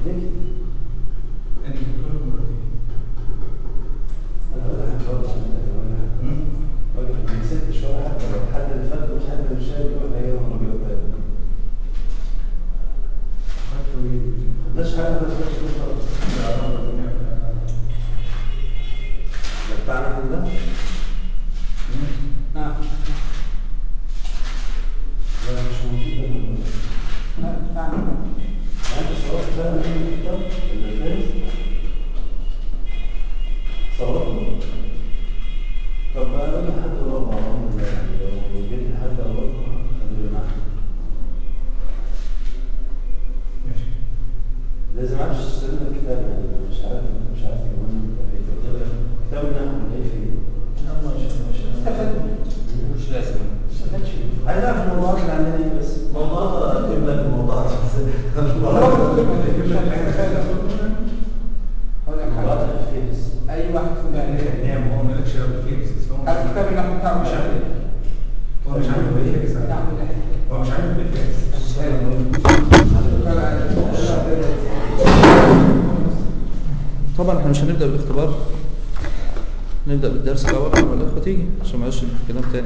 ليه؟ يعني كل مرتين انا ولا هتفرج على راجل ما كسبتش ولا حتى لو الحد اللي فات مش حد مش شايف يقول ايه وانا بجاوب مش حاجه بس مش خلاص ده بتاعنا احنا ده نعم لا مش موجود ده لا بتاعنا انت صورت فعلا من الكتاب اللي فاز صورته طب ما انا حد رابع عمر يعني لو جبت حد رابع خليه معاك ماشي لازم عارف تشتري لك كتاب يعني مش عارف مش عارف كمان كتاب النحو ايه فيه مش لازم استفدتش عايز اعرف الموضوعات اللي عندنا ايه بس موضوعات اكتب لك الموضوعات اقول لك الموضوعات حاجه اللي فيه بس اي واحد فينا نعم هو مالكش رب فيه بس هو هات كتاب النحو بتاعه مش عارف هو مش عارف ايه فيه بتاع كل حاجه هو مش عارف ايه فيه طبعا احنا مش هنبدأ بالاختبار نبدأ بالدرس الأول لما الأخوة تيجي عشان ما يبقاش كلام تاني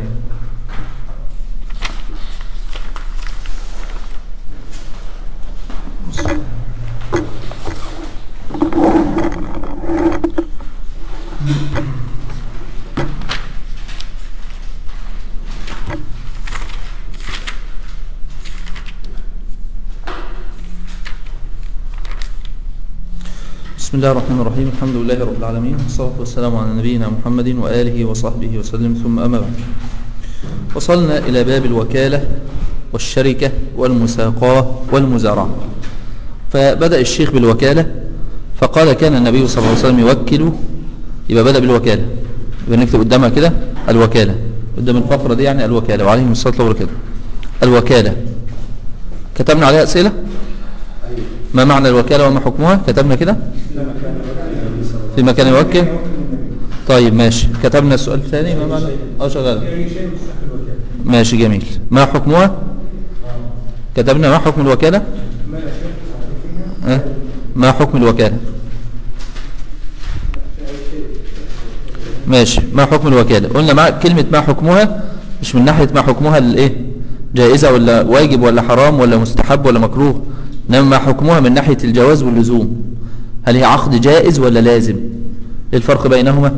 بسم الله الرحمن الرحيم الحمد لله رب العالمين والصلاة والسلام على نبينا محمد وآله وصحبه وسلم ثم أما بعد وصلنا إلى باب الوكالة والشركة والمساقاة والمزارعة فبدأ الشيخ بالوكالة فقال كان النبي صلى الله عليه وسلم يوكل يبقى بدأ بالوكالة يبقى نكتب قدامها كده الوكالة قدام الفقرة دي يعني الوكالة وعليهم الصلاة والبركاته الوكالة كتبنا عليها أسئلة ما معنى الوكالة وما حكمها كتبنا كده في مكان يوكل طيب ماشي كتبنا السؤال الثاني ما معنى اه شغال اي شيء مستحق الوكاله ماشي جميل ما حكمها كتبنا ما حكم الوكالة ما لا شيء فيها أه؟ ما حكم الوكالة ماشي ما حكم الوكالة قلنا مع كلمة ما حكمها مش من ناحية ما حكمها الايه جائزة ولا واجب ولا حرام ولا مستحب ولا مكروه انما ما حكمها من ناحية الجواز واللزوم هل هي عقد جائز ولا لازم ايه الفرق بينهما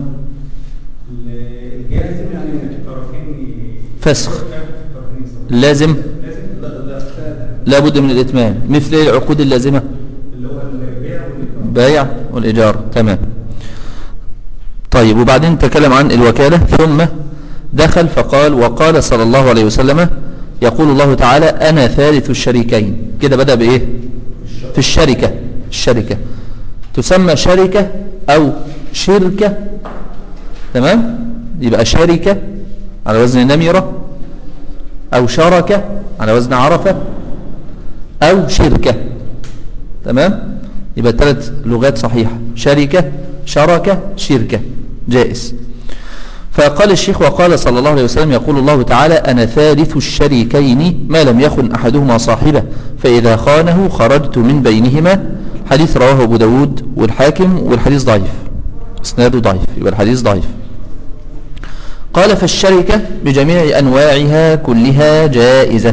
الجازم يعني ان الطرفين فسخ الطرفين يستووا. لازم لازم لا لا لابد من الاتمام مثل إيه العقود اللازمة اللي هو البيع والايجار بيع والإيجار تمام طيب وبعدين تكلم عن الوكالة ثم دخل فقال وقال صلى الله عليه وسلم يقول الله تعالى أنا ثالث الشريكين كده بدأ بإيه في الشركة الشركة تسمى شركة أو شركة تمام يبقى شركة على وزن نمرة أو شركة على وزن عرفة أو شركة تمام يبقى ثلاث لغات صحيحة شركة شركة شركة جائز فقال الشيخ وقال صلى الله عليه وسلم يقول الله تعالى أنا ثالث الشريكين ما لم يخن أحدهما صاحبه فإذا خانه خرجت من بينهما حديث رواه أبو داود والحاكم والحديث ضعيف اسناده ضعيف يبقى الحديث ضعيف قال فالشركة بجميع أنواعها كلها جائزة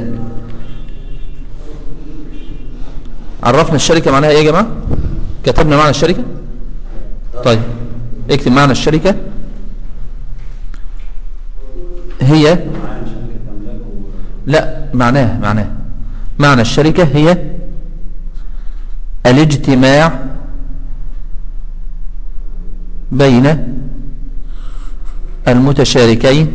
عرفنا الشركة معناها ايه يا جماعة كتبنا معنى الشركة طيب اكتب معنى الشركة هي معايا شركة أملاك و- لا معناها معناها معنى الشركة هي الاجتماع بين المتشاركين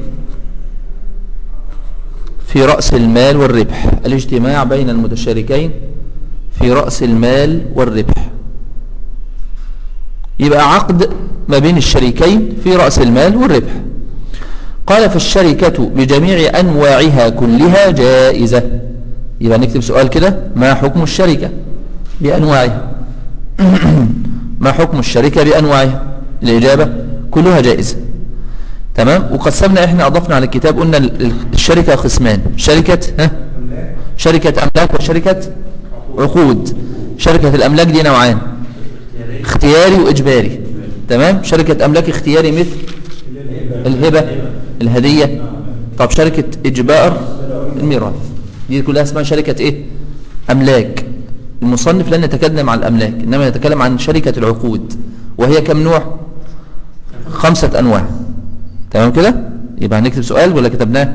في رأس المال والربح الاجتماع بين المتشاركين في رأس المال والربح يبقى عقد ما بين الشريكين في رأس المال والربح قال فالشركة بجميع أنواعها كلها جائزة يبقى نكتب سؤال كده ما حكم الشركة بأنواعها ما حكم الشركة بأنواعها الإجابة كلها جائزة تمام وقسمنا احنا أضفنا على الكتاب قلنا ال- ال- الشركة قسمان شركة ها املاك شركة أملاك وشركة عقود شركة الأملاك دي نوعان اختياري وإجباري تمام شركة أملاك اختياري مثل الهبة الهدية طب شركة إجبار الميراث دي كلها اسمها شركة إيه أملاك المصنف لن يتكلم عن الأملاك إنما يتكلم عن شركة العقود وهي كم نوع خمسة أنواع تمام كده يبقى هنكتب سؤال ولا كتبناه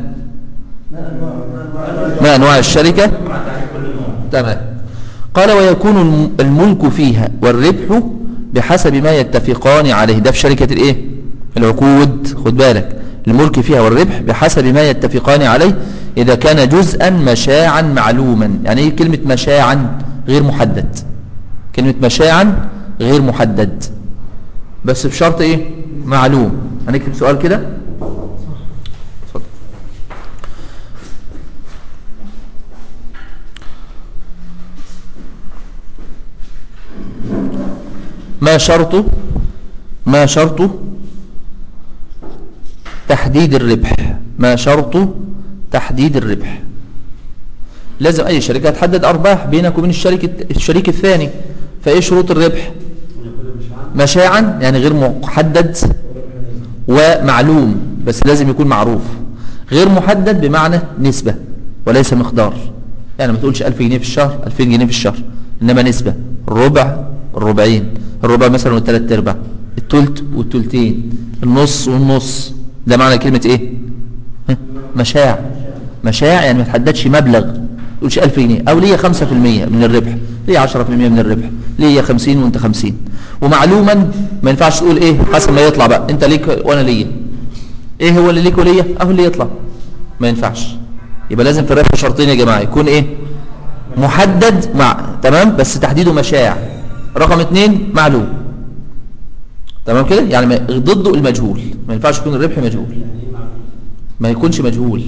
ما أنواع الشركة تمام قال ويكون الم- الملك فيها والربح بحسب ما يتفقان عليه ده في شركة الايه العقود خد بالك الملك فيها والربح بحسب ما يتفقان عليه إذا كان جزءا مشاعا معلوما يعني ايه كلمة مشاعا غير محدد كلمة مشاعا غير محدد بس بشرط ايه معلوم هنكتب سؤال كده اتفضل ما شرط ما شرط تحديد الربح ما شرط تحديد الربح لازم اي شركه تحدد ارباح بينك وبين الشريك الشريك الثاني فايه شروط الربح مشاعا يعني غير محدد ومعلوم بس لازم يكون معروف غير محدد بمعنى نسبة وليس مقدار يعني ما تقولش 1000 جنيه في الشهر 2000 جنيه في الشهر إنما نسبة الربع الربعين الربع مثلا والثلاث ارباع التلت والتلتين النص والنص ده معنى كلمة ايه ها؟ مشاع مشاع يعني ما تحددش مبلغ ما تقولش 1000 جنيه او ليا 5% من الربح ليا 10% من الربح ليا 50 وانت 50 ومعلوما ما ينفعش تقول ايه حسب ما يطلع بقى انت ليك وانا ليا ايه هو اللي ليك وليا اهو اللي يطلع ما ينفعش يبقى لازم في الربح شرطين يا جماعه يكون ايه محدد مع تمام بس تحديده مشاع رقم اتنين معلوم تمام كده يعني ما- ضده المجهول ما ينفعش يكون الربح مجهول يعني ايه معلوم؟ ما يكونش مجهول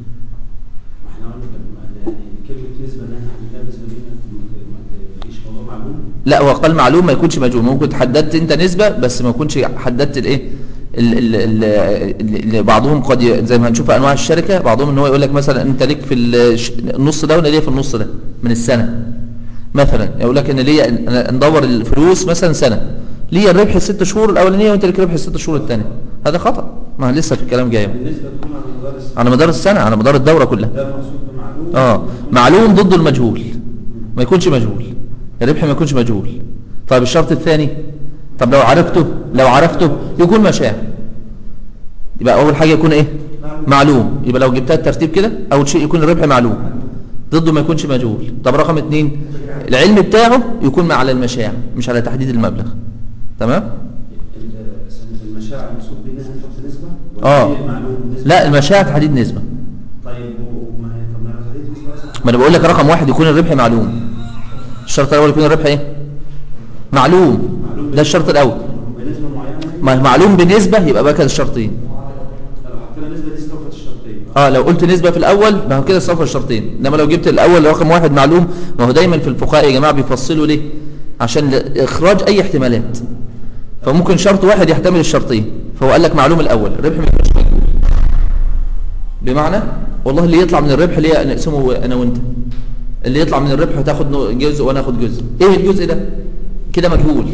ما احنا قلنا يعني كلمة نسبة اللي احنا عملناها بالنسبة لينا ما فيش موضوع معلوم لا هو قال معلوم ما يكونش مجهول ممكن حددت انت نسبة بس ما يكونش حددت الايه ال- ال- ال- اللي بعضهم قد ي- زي ما هنشوف انواع الشركة بعضهم ان هو يقول لك مثلا انت ليك في الش- النص ده وانا ليا في النص ده من السنة مثلا يقول لك ان ليا أنا ندور الفلوس مثلا سنة ليا الربح الست شهور الاولانية وانت ليك ربح الست شهور الثانية هذا خطأ ما لسه في الكلام جاي النسبة تكون على مدار السنة على مدار السنة على مدار الدورة كلها ده مقصود بمعلوم اه معلوم ضد المجهول ما يكونش مجهول الربح ما يكونش مجهول طيب الشرط الثاني طب لو عرفته لو عرفته يكون مشاع يبقى اول حاجه يكون ايه معلوم يبقى لو جبتها الترتيب كده اول شيء يكون الربح معلوم ضده ما يكونش مجهول طب رقم اتنين العلم بتاعه يكون على المشاع مش على تحديد المبلغ تمام ال- سنة المشاعر المقصود بيها نحط نسبة ولا اه هي المعلوم نسبة؟ لا المشاع تحديد نسبه طيب وما هي طب ما هي تحديد نسبة أصلا ما انا بقول لك رقم واحد يكون الربح معلوم الشرط الاول يكون الربح ايه معلوم ده الشرط الاول بنسبة معينة ما معلوم بنسبة يبقى بقى كده الشرطين لو حطينا نسبة دي استوفت الشرطين اه لو قلت نسبة في الاول ما هو كده صفر الشرطين انما لو جبت الاول رقم واحد معلوم ما هو دايما في الفقهاء يا جماعة بيفصلوا ليه عشان ل- اخراج اي احتمالات فممكن شرط واحد يحتمل الشرطين فهو قال لك معلوم الاول الربح ما يكونش مجهول بمعنى والله اللي يطلع من الربح ليه نقسمه انا وانت اللي يطلع من الربح هتاخد نو- جزء وانا اخد جزء ايه الجزء ده كده مجهول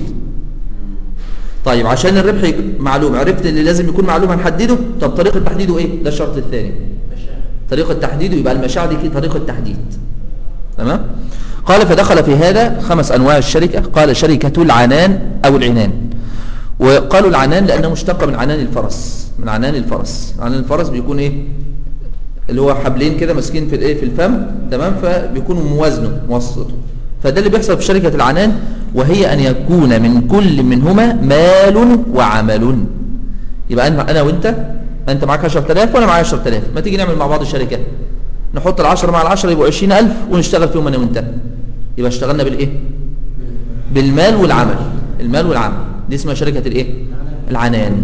طيب عشان الربح يك- معلوم عرفت اللي لازم يكون معلوم هنحدده طب طريقة تحديده ايه ده الشرط الثاني طريقة تحديده يبقى المشاع دي كده طريقة تحديد تمام قال فدخل في هذا خمس انواع الشركة قال شركة العنان او العنان وقالوا العنان لانه مشتق من عنان الفرس من عنان الفرس عنان الفرس بيكون ايه اللي هو حبلين كده ماسكين في الايه في الفم تمام فبيكونوا موازنه موسطه فده اللي بيحصل في شركة العنان وهي أن يكون من كل منهما مال وعمل يبقى أنا أنا وأنت أنت معاك 10000 وأنا معايا 10000 ما تيجي نعمل مع بعض الشركة نحط العشرة مع العشرة يبقوا 20000 ونشتغل فيهم أنا وأنت يبقى اشتغلنا بالإيه بالمال والعمل المال والعمل دي اسمها شركة الإيه العنان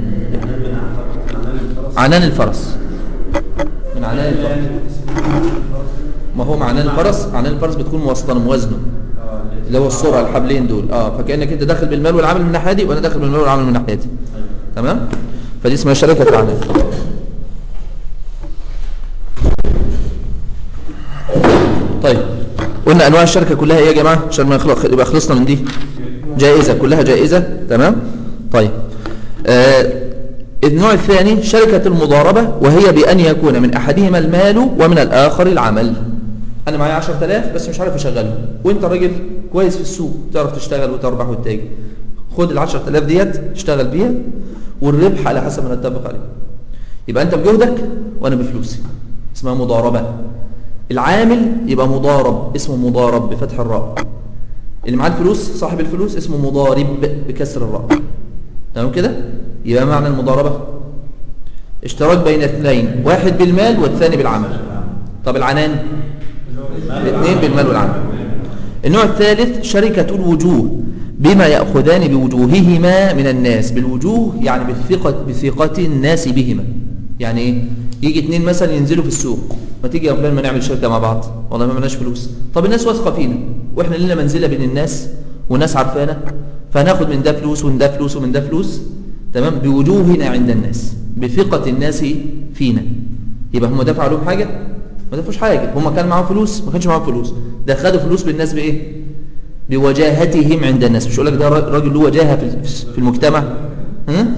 عنان الفرس من عنان الفرس ما هو معنان الفرس عنان الفرس بتكون موسطنه موازنه اللي هو السرعه الحبلين دول اه فكانك انت داخل بالمال والعمل من الناحيه دي وانا داخل بالمال والعمل من الناحيه دي تمام فدي اسمها شركه العنان طيب قلنا انواع الشركه كلها ايه يا جماعه عشان ما يخلق يبقى خلصنا من دي جائزه كلها جائزه تمام طيب آه النوع الثاني شركه المضاربه وهي بان يكون من احدهما المال ومن الاخر العمل انا معايا 10000 بس مش عارف اشغله وانت راجل كويس في السوق تعرف تشتغل وتربح وتتاجر خد ال 10000 ديت اشتغل بيها والربح على حسب ما نتفق عليه يبقى انت بجهدك وانا بفلوسي اسمها مضاربه العامل يبقى مضارب اسمه مضارب بفتح الراء اللي معاه الفلوس صاحب الفلوس اسمه مضارب بكسر الراء تمام كده يبقى معنى المضاربه اشتراك بين اثنين واحد بالمال والثاني بالعمل طب العنان الاثنين بالمال والعمل النوع الثالث شركة الوجوه بما يأخذان بوجوههما من الناس بالوجوه يعني بثقة, بثقة الناس بهما يعني ايه يجي اتنين مثلا ينزلوا في السوق ما تيجي يا فلان ما نعمل شركة مع بعض والله ما معناش فلوس طب الناس واثقة فينا واحنا لنا منزلة بين الناس والناس عارفانا فهناخد من ده فلوس ومن ده فلوس ومن ده فلوس تمام بوجوهنا عند الناس بثقة الناس فينا يبقى هم دفعوا لهم حاجة ما دفعوش حاجة هم كان معاهم فلوس ما كانش معاهم فلوس ده خدوا فلوس بالناس بإيه بوجاهتهم عند الناس مش يقول لك ده راجل له وجاهة في في المجتمع ها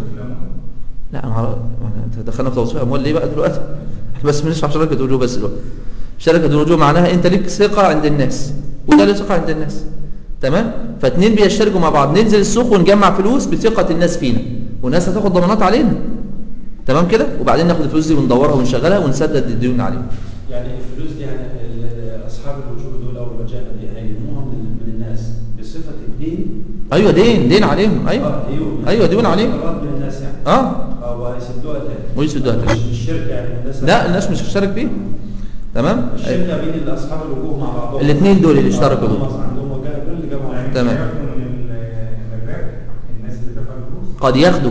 لا ما انت دخلنا في توصيف اموال ليه بقى دلوقتي احنا بس بنشرح شركه الوجوه بس دلوقتي شركه الوجوه معناها انت ليك ثقه عند الناس وده له ثقه عند الناس تمام فاتنين بيشتركوا مع بعض ننزل السوق ونجمع فلوس بثقه الناس فينا والناس هتاخد ضمانات علينا تمام كده وبعدين ناخد الفلوس دي وندورها ونشغلها ونسدد الديون عليهم يعني الفلوس دي يعني ال- اصحاب الوجوه دول او الوجاهه دي هيلموها من من الناس بصفه الدين ايوه دين دين عليهم ايوه اه ايوه ايوه ديون عليهم قرار من الناس يعني اه اه وهيسدوها تاني ويسدوها تاني. مش الشركه يعني الناس لا الناس مش هتشترك فيه تمام الشركه بين اصحاب الوجوه مع بعضهم الاثنين دول اللي اشتركوا آه، دول. هم عندهم وجاهه دول اللي جابوا يعني تمام. ياخدوا من ال- الربح الناس اللي دفعوا الفلوس قد ياخدوا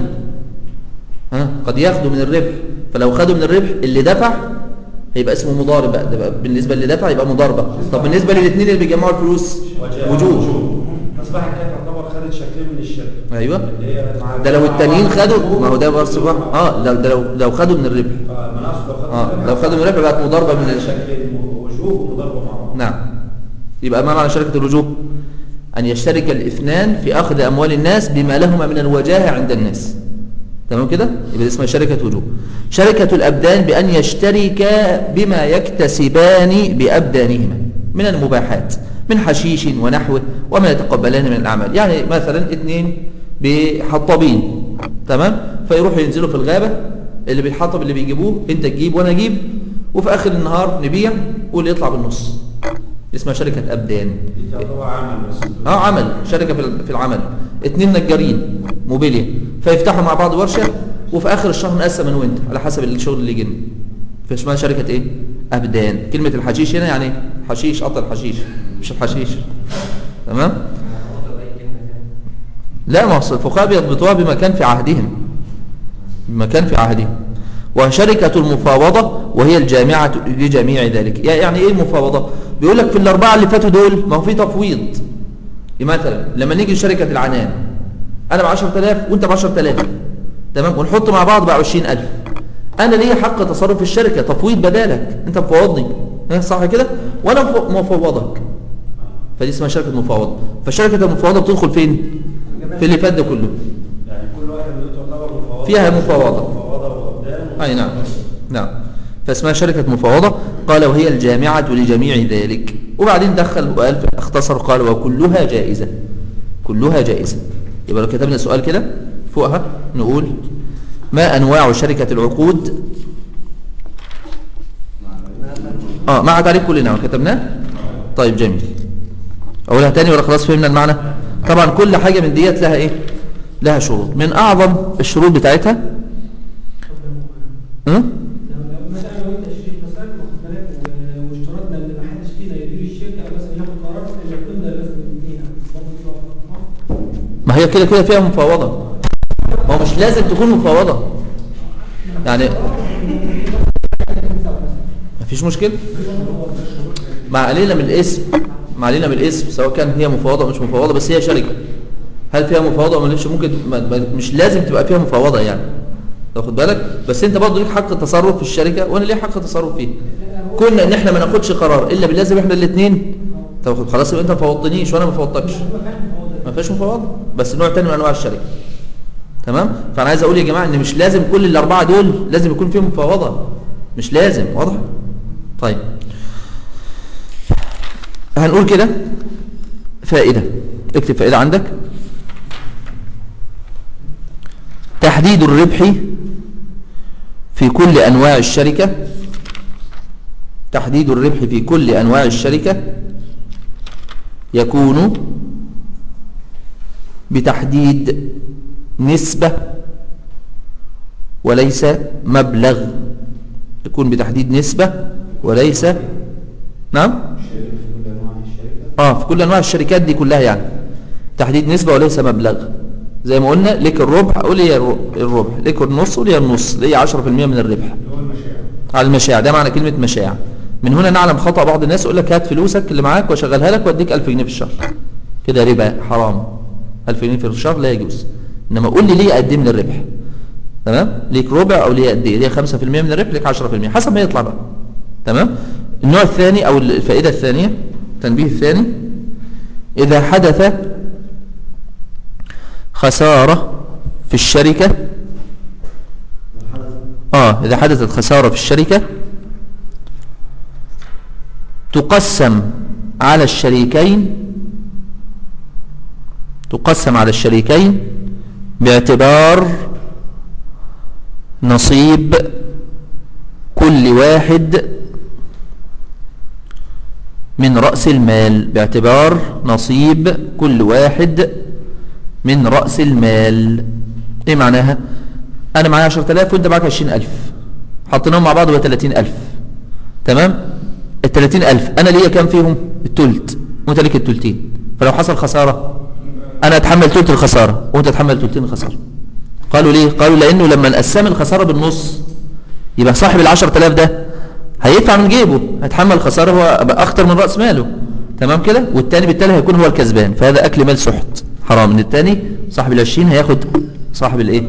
ها قد ياخدوا من الربح فلو خدوا من الربح اللي دفع هيبقى اسمه مضارب بقى ده بقى بالنسبه اللي دفع يبقى مضاربه طب بالنسبه للاثنين اللي بيجمعوا الفلوس وجوه اصبحت كده تعتبر خدت شكلين من الشركه ايوه اللي هي ده لو التانيين خدوا ما هو ده بس بقى اه لو ده لو لو خدوا من الربح اه مناصب لو خدوا اه لو خدوا من الربح بقت مضاربه من الشركه شكلين وجوه ومضاربه مع بعض نعم يبقى ما معنى شركه الوجوه ان يشترك الاثنان في اخذ اموال الناس بما لهما من الوجاهه عند الناس تمام كده يبقى دي اسمها شركه وجوه شركه الابدان بان يشتركا بما يكتسبان بابدانهما من المباحات من حشيش ونحوه وما يتقبلان من الاعمال يعني مثلا اثنين بحطابين تمام فيروحوا ينزلوا في الغابه اللي بيحطب اللي بيجيبوه انت تجيب وانا اجيب وفي اخر النهار نبيع واللي يطلع بالنص اسمها شركه ابدان دي تعتبر عمل بس اه عمل شركة في في العمل اتنين نجارين موبيليا فيفتحوا مع بعض ورشة وفي اخر الشهر نقسم انا وانت على حسب الشغل اللي جينا فاسمها شركة ايه ابدان كلمة الحشيش هنا يعني حشيش قطع الحشيش مش الحشيش تمام لا ما اصل الفقهاء بيضبطوها بما كان في عهدهم بما كان في عهدهم وشركة المفاوضة وهي الجامعة لجميع ذلك يعني ايه المفاوضة بيقول لك في الاربعة اللي فاتوا دول ما هو في تفويض مثلا لما نيجي شركة العنان انا ب 10000 وانت ب 10000 تمام ونحط مع بعض ب 20000 انا ليا حق تصرف في الشركة تفويض بدالك انت مفوضني ها، صح كده وانا مف- مفوضك فدي اسمها شركة مفاوضة فشركة المفاوضة بتدخل فين في اللي فات ده كله يعني كل واحد من دول تعتبر مفاوضه فيها مفاوضة. مفاوضه وقدام أي نعم نعم فاسمها شركة مفاوضة قال وهي الجامعة لجميع ذلك وبعدين دخل وقال اختصر قال وكلها جائزة كلها جائزة يبقى لو كتبنا سؤال كده فوقها نقول ما أنواع شركة العقود اه مع تعريف كل نوع كتبناه طيب جميل أقولها تاني ولا خلاص فهمنا المعنى طبعا كل حاجة من ديت لها ايه لها شروط من أعظم الشروط بتاعتها ها؟ لو مثلا لو انت شريك مثلا واخد بالك و- واشترطنا ان ما حدش فينا يدير الشركه او مثلا ياخد قرار ان القيمه لازم ننتهيها برضه دي واحدة. ما هي كده كده فيها مفاوضة ما هو مش لازم تكون مفاوضة يعني مفيش مشكلة ما علينا من الاسم ما علينا من الاسم سواء كان هي مفاوضة أو مش مفاوضة بس هي شركة هل فيها مفاوضة ولا مش ممكن ما ما- مش لازم تبقى فيها مفاوضة يعني واخد بالك بس انت برضه ليك حق التصرف في الشركة وانا ليه حق التصرف فيها كنا ان احنا ما ناخدش قرار الا باللازم احنا الاثنين طب خلاص يبقى انت ما فوضتنيش وانا ما فوضتكش ما فيهاش مفاوضه بس نوع تاني من انواع الشركه تمام فانا عايز اقول يا جماعه ان مش لازم كل الاربعه دول لازم يكون فيهم مفاوضه مش لازم واضح طيب هنقول كده فائده اكتب فائده عندك تحديد الربح في كل انواع الشركه تحديد الربح في كل انواع الشركه يكون بتحديد نسبة وليس مبلغ يكون بتحديد نسبة وليس نعم اه في كل انواع الشركات دي كلها يعني تحديد نسبة وليس مبلغ زي ما قلنا ليك الربح قول لي الربح ليك النص قول لي النص ليه 10% من الربح اللي هو المشاعر على المشاع ده معنى كلمة مشاع من هنا نعلم خطأ بعض الناس يقول لك هات فلوسك اللي معاك واشغلها لك واديك 1000 جنيه في الشهر كده ربا حرام 1000 جنيه في الشهر لا يجوز انما قول لي ليه اقدم لي الربح تمام ليك ربع او ليه قد ايه ليه 5% من الربح ليك 10% حسب ما يطلع بقى تمام النوع الثاني او الفائده الثانيه التنبيه الثاني اذا حدث خساره في الشركه اه اذا حدثت خساره في الشركه تقسم على الشريكين تقسم على الشريكين باعتبار نصيب كل واحد من رأس المال باعتبار نصيب كل واحد من رأس المال ايه معناها انا معايا 10000 وانت معاك 20000 حطيناهم مع بعض يبقى 30000 تمام ال 30000 انا ليا كام فيهم التلت وانت ليك التلتين فلو حصل خسارة انا اتحمل تلت الخسارة وانت تتحمل تلتين الخسارة قالوا ليه قالوا لانه لما نقسم الخسارة بالنص يبقى صاحب ال 10000 ده هيدفع من جيبه هيتحمل الخسارة هو اخطر من راس ماله تمام كده والتاني بالتالي هيكون هو الكسبان فهذا اكل مال سحت حرام من التاني صاحب ال 20 هياخد صاحب الايه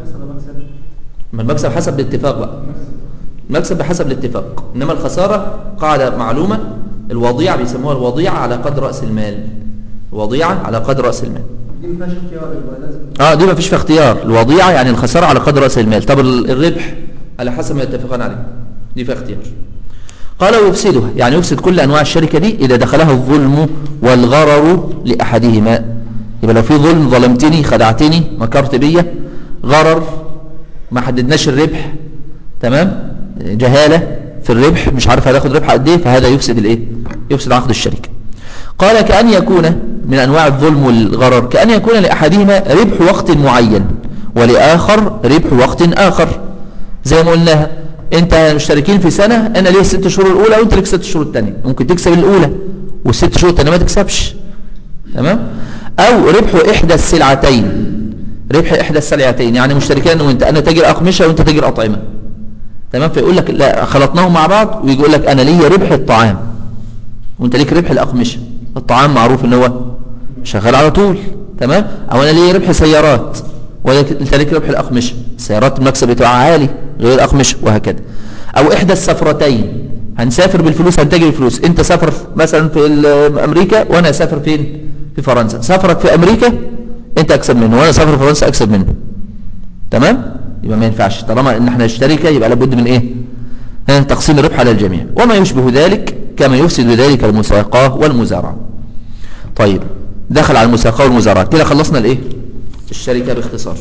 ما المكسب حسب الاتفاق بقى المكسب بحسب الاتفاق انما الخسارة قاعدة معلومة الوضيعة بيسموها الوضيعة على قدر رأس المال الوضيعة على قدر رأس المال دي ما فيهاش اختيار يبقى لازم اه دي ما فيش فيها اختيار الوضيعة يعني الخسارة على قدر رأس المال طب ال- الربح على حسب ما يتفقان عليه دي فيها اختيار قال ويفسدها يعني يفسد كل أنواع الشركة دي إذا دخلها الظلم والغرر لأحدهما يبقى لو في ظلم ظلمتني خدعتني مكرت بيا غرر ما حددناش الربح تمام جهالة في الربح مش عارف هتاخد ربح قد ايه فهذا يفسد الايه يفسد عقد الشركة قال كأن يكون من أنواع الظلم والغرر كأن يكون لأحدهما ربح وقت معين ولآخر ربح وقت آخر زي ما قلناها انت مشتركين في سنة انا ليه الست شهور الاولى وانت ليك ست شهور الثانيه ممكن تكسب الاولى والست شهور الثانيه ما تكسبش تمام او ربح احدى السلعتين ربح احدى السلعتين يعني مشتركين وانت انا تاجر اقمشه وانت تاجر اطعمه تمام فيقول لك لا خلطناهم مع بعض ويجي يقول لك انا ليا ربح الطعام وانت ليك ربح الاقمشه الطعام معروف ان هو شغال على طول تمام او انا ليا ربح سيارات وانت ليك ربح الاقمشه السيارات المكسب بتاعها عالي غير الاقمشه وهكذا او احدى السفرتين هنسافر بالفلوس هنتاجر الفلوس انت سافر مثلا في ال- امريكا وانا اسافر فين في فرنسا سفرك في امريكا انت اكسب منه وانا اسافر في فرنسا اكسب منه تمام يبقى ما ينفعش طالما ان احنا شركه يبقى لابد من ايه ها، تقسيم الربح على الجميع وما يشبه ذلك كما يفسد ذلك المساقاه والمزارعه طيب دخل على المساقاه والمزارعه كده خلصنا الايه الشركه باختصار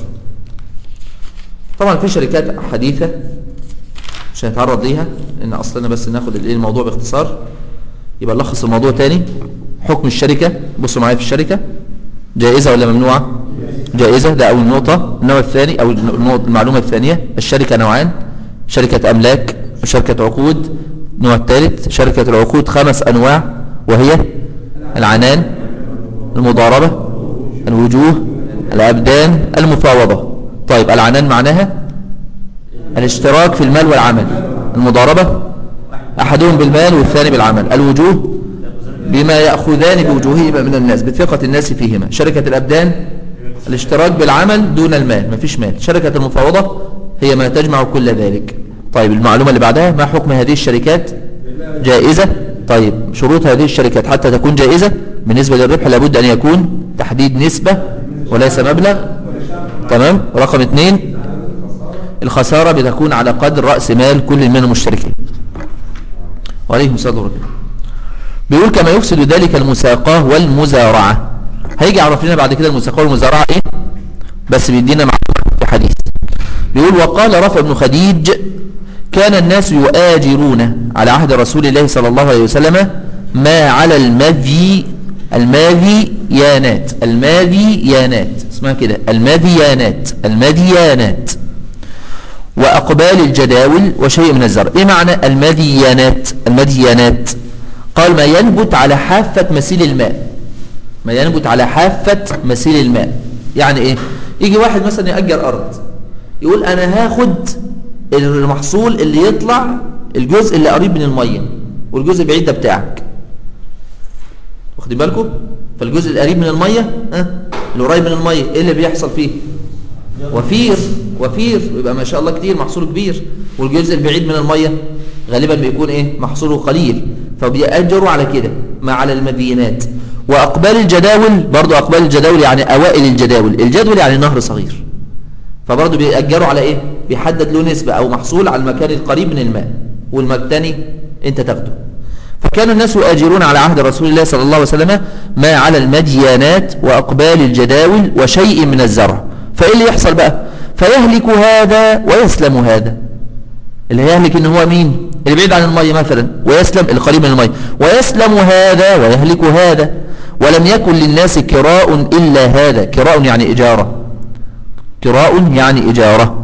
طبعا في شركات حديثه مش هنتعرض ليها ان اصلنا بس ناخد الايه الموضوع باختصار يبقى نلخص الموضوع تاني حكم الشركه بصوا معايا في الشركه جائزه ولا ممنوعه جائزة ده أول نقطة النوع الثاني أو النقطة- المعلومة الثانية الشركة نوعان شركة أملاك وشركة عقود النوع الثالث شركة العقود خمس أنواع وهي العنان المضاربة الوجوه الأبدان المفاوضة طيب العنان معناها الاشتراك في المال والعمل المضاربة أحدهم بالمال والثاني بالعمل الوجوه بما يأخذان بوجوههما من الناس بثقة الناس فيهما شركة الأبدان الاشتراك بالعمل دون المال مفيش مال شركة المفاوضة هي ما تجمع كل ذلك طيب المعلومة اللي بعدها ما حكم هذه الشركات جائزة طيب شروط هذه الشركات حتى تكون جائزة بالنسبة للربح لابد أن يكون تحديد نسبة وليس مبلغ تمام رقم اثنين الخسارة بتكون على قدر رأس مال كل من المشتركين وعليهم السلام ورحمة الله بيقول كما يفسد ذلك المساقاه والمزارعة هيجي يعرف لنا بعد كده المساقاه والمزارعة ايه بس بيدينا معلومة في حديث بيقول وقال رفع بن خديج كان الناس يؤاجرون على عهد رسول الله صلى الله عليه وسلم ما على المذي الماذيانات الماذيانات اسمها كده الماذيانات الماذيانات وأقبال الجداول وشيء من الزرع إيه معنى المديانات المديانات قال ما ينبت على حافة مسيل الماء ما ينبت على حافة مسيل الماء يعني إيه يجي واحد مثلا يأجر أرض يقول أنا هاخد المحصول اللي يطلع الجزء اللي قريب من المية والجزء البعيد ده بتاعك واخدين بالكم فالجزء القريب من المية ها اللي قريب من المية ايه اللي بيحصل فيه وفير وفير يبقى ما شاء الله كتير محصوله كبير والجزء البعيد من المية غالبا بيكون ايه محصوله قليل فبيأجروا على كده ما على المدينات وأقبال الجداول برضو أقبال الجداول يعني أوائل الجداول الجدول يعني نهر صغير فبرضو بيأجروا على ايه بيحدد له نسبة أو محصول على المكان القريب من الماء والمكتني انت تاخده فكان الناس يؤاجرون على عهد رسول الله صلى الله عليه وسلم ما على المديانات وأقبال الجداول وشيء من الزرع فإيه اللي يحصل بقى فيهلك هذا ويسلم هذا اللي هيهلك ان هو مين اللي بعيد عن المية مثلا ويسلم القريب من المية ويسلم هذا ويهلك هذا ولم يكن للناس كراء إلا هذا كراء يعني إجارة كراء يعني إجارة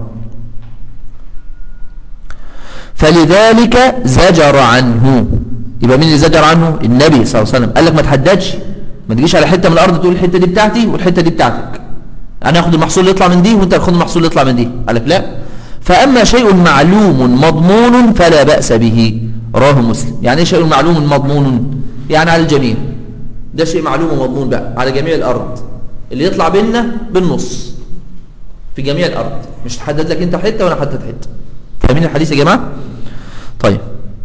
فلذلك زجر عنه يبقى مين اللي زجر عنه النبي صلى الله عليه وسلم قال لك ما تحددش ما تجيش على حتة من الأرض تقول الحتة دي بتاعتي والحتة دي بتاعتك انا اخد المحصول اللي يطلع من دي وانت تاخد المحصول اللي يطلع من دي قال لك لا فاما شيء معلوم مضمون فلا باس به رواه مسلم يعني ايه شيء معلوم مضمون يعني على الجميع ده شيء معلوم ومضمون بقى على جميع الارض اللي يطلع بينا بالنص في جميع الارض مش تحدد لك انت حته وانا حدد حته فاهمين الحديث يا جماعه طيب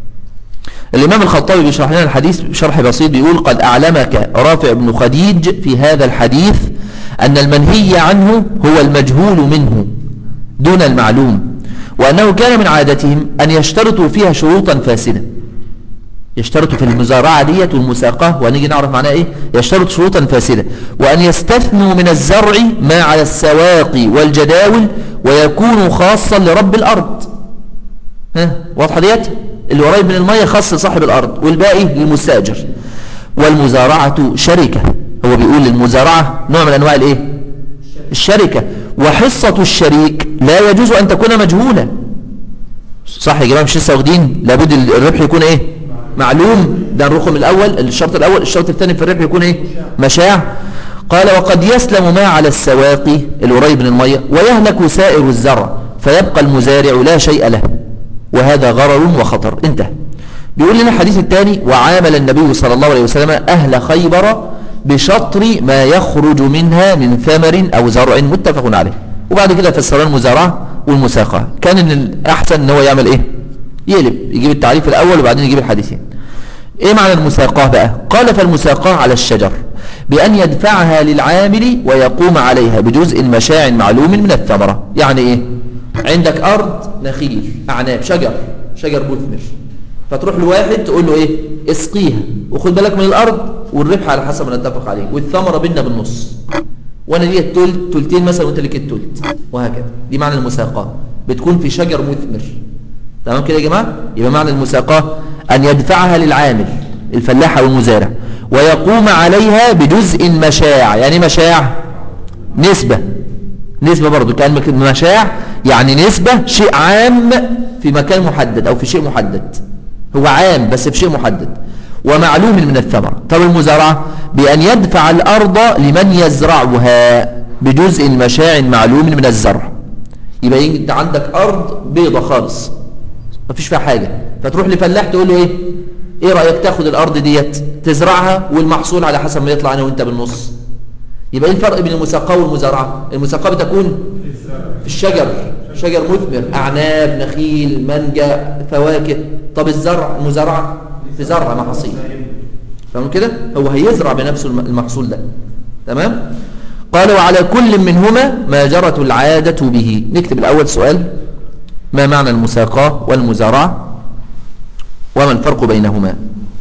الإمام الخطابي بيشرح لنا الحديث شرح بسيط بيقول قد أعلمك رافع بن خديج في هذا الحديث أن المنهي عنه هو المجهول منه دون المعلوم وأنه كان من عادتهم أن يشترطوا فيها شروطا فاسدة يشترطوا في المزارعة ديت والمساقة ونيجي نعرف معناها إيه يشترط شروطا فاسدة وأن يستثنوا من الزرع ما على السواقي والجداول ويكون خاصا لرب الأرض ها واضحة ديت اللي قريب من المية خاص لصاحب الأرض والباقي للمستأجر والمزارعة شركة هو بيقول المزارعة نوع من أنواع الإيه الشركة وحصة الشريك لا يجوز أن تكون مجهولة صح يا جماعة مش لسه واخدين لابد الربح يكون إيه معلوم ده الرقم الأول الشرط الأول الشرط الثاني في الربح يكون إيه مشاع قال وقد يسلم ما على السواقي القريب من المية ويهلك سائر الزرع فيبقى المزارع لا شيء له وهذا غرر وخطر انتهى بيقول لنا الحديث الثاني وعامل النبي صلى الله عليه وسلم أهل خيبر بشطر ما يخرج منها من ثمر أو زرع متفق عليه وبعد كده فسرنا المزارعة والمساقة كان ان الأحسن ان هو يعمل ايه يقلب يجيب التعريف الأول وبعدين يجيب الحديثين ايه معنى المساقاه بقى قال فالمساقاه على الشجر بأن يدفعها للعامل ويقوم عليها بجزء مشاع معلوم من الثمرة يعني ايه عندك أرض نخيل أعناب شجر شجر مثمر فتروح لواحد تقول له ايه اسقيها وخد بالك من الأرض والربح على حسب ما نتفق عليه والثمرة بينا بالنص وانا ليا التلت تلتين مثلا وانت ليك التلت وهكذا دي معنى المساقاه بتكون في شجر مثمر تمام كده يا جماعه يبقى معنى المساقاه ان يدفعها للعامل الفلاح او المزارع ويقوم عليها بجزء مشاع يعني مشاع نسبة نسبة برضو كان مشاع يعني نسبة شيء عام في مكان محدد او في شيء محدد هو عام بس في شيء محدد ومعلوم من الثمرة طب المزارعة بأن يدفع الأرض لمن يزرعها بجزء مشاع معلوم من الزرع يبقى انت عندك أرض بيضة خالص مفيش فيها حاجة فتروح لفلاح تقول له ايه ايه رأيك تاخد الأرض ديت تزرعها والمحصول على حسب ما يطلع أنا وانت بالنص يبقى ايه الفرق بين المساقاه والمزارعة المساقاه بتكون في الشجر شجر مثمر أعناب نخيل مانجا فواكه طب الزرع المزارعة في زرع محاصيل فاهم كده هو هيزرع بنفسه الم- المحصول ده تمام قال وعلى كل منهما ما جرت العادة به نكتب الأول سؤال ما معنى المساقاة والمزارعة وما الفرق بينهما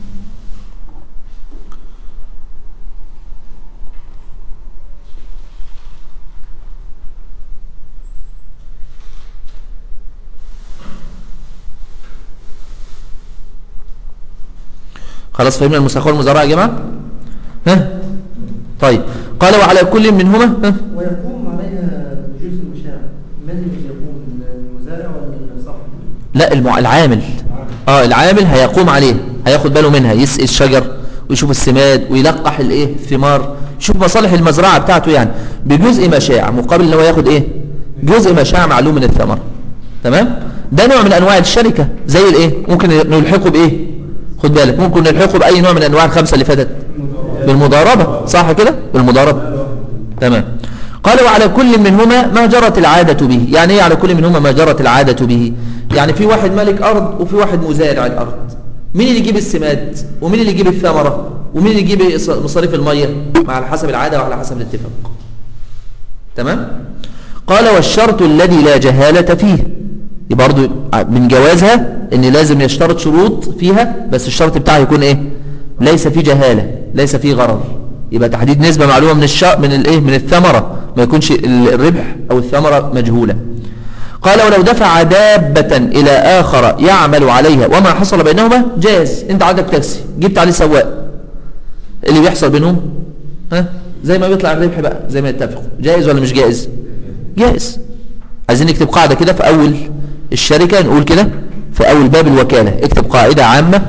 خلاص فهمنا المساقاة والمزارعة يا جماعة ها طيب قال وعلى كل منهما ها ويقوم عليها بجزء المشاع من اللي يقوم المزارع ولا صاحب لا المع... العامل اه العامل هيقوم عليه هياخد باله منها يسقي الشجر ويشوف السماد ويلقح الايه الثمار يشوف مصالح المزرعه بتاعته يعني بجزء مشاع مقابل ان هو ياخد ايه جزء مشاع معلوم من الثمر تمام ده نوع من انواع الشركه زي الايه ممكن نلحقه بايه خد بالك ممكن نلحقه باي نوع من انواع الخمسه اللي فاتت بالمضاربه صح كده بالمضاربه تمام قال وعلى كل منهما ما جرت العادة به يعني ايه على كل منهما ما جرت العادة به يعني في واحد مالك أرض وفي واحد مزارع الأرض مين اللي يجيب السماد ومين اللي يجيب الثمرة ومين اللي يجيب إص- مصاريف المية على حسب العادة وعلى حسب الاتفاق تمام قال والشرط الذي لا جهالة فيه دي برضو من جوازها ان لازم يشترط شروط فيها بس الشرط بتاعها يكون ايه ليس فيه جهالة ليس فيه غرض يبقى تحديد نسبة معلومة من الش... من الايه من الثمرة ما يكونش ال- الربح او الثمرة مجهولة قال ولو دفع دابة إلى آخر يعمل عليها وما حصل بينهما جاز أنت عندك تاكسي جبت عليه سواق اللي بيحصل بينهم ها زي ما بيطلع الربح بقى زي ما يتفقوا جائز ولا مش جائز جائز عايزين نكتب قاعدة كده في أول الشركة نقول كده في أول باب الوكالة اكتب قاعدة عامة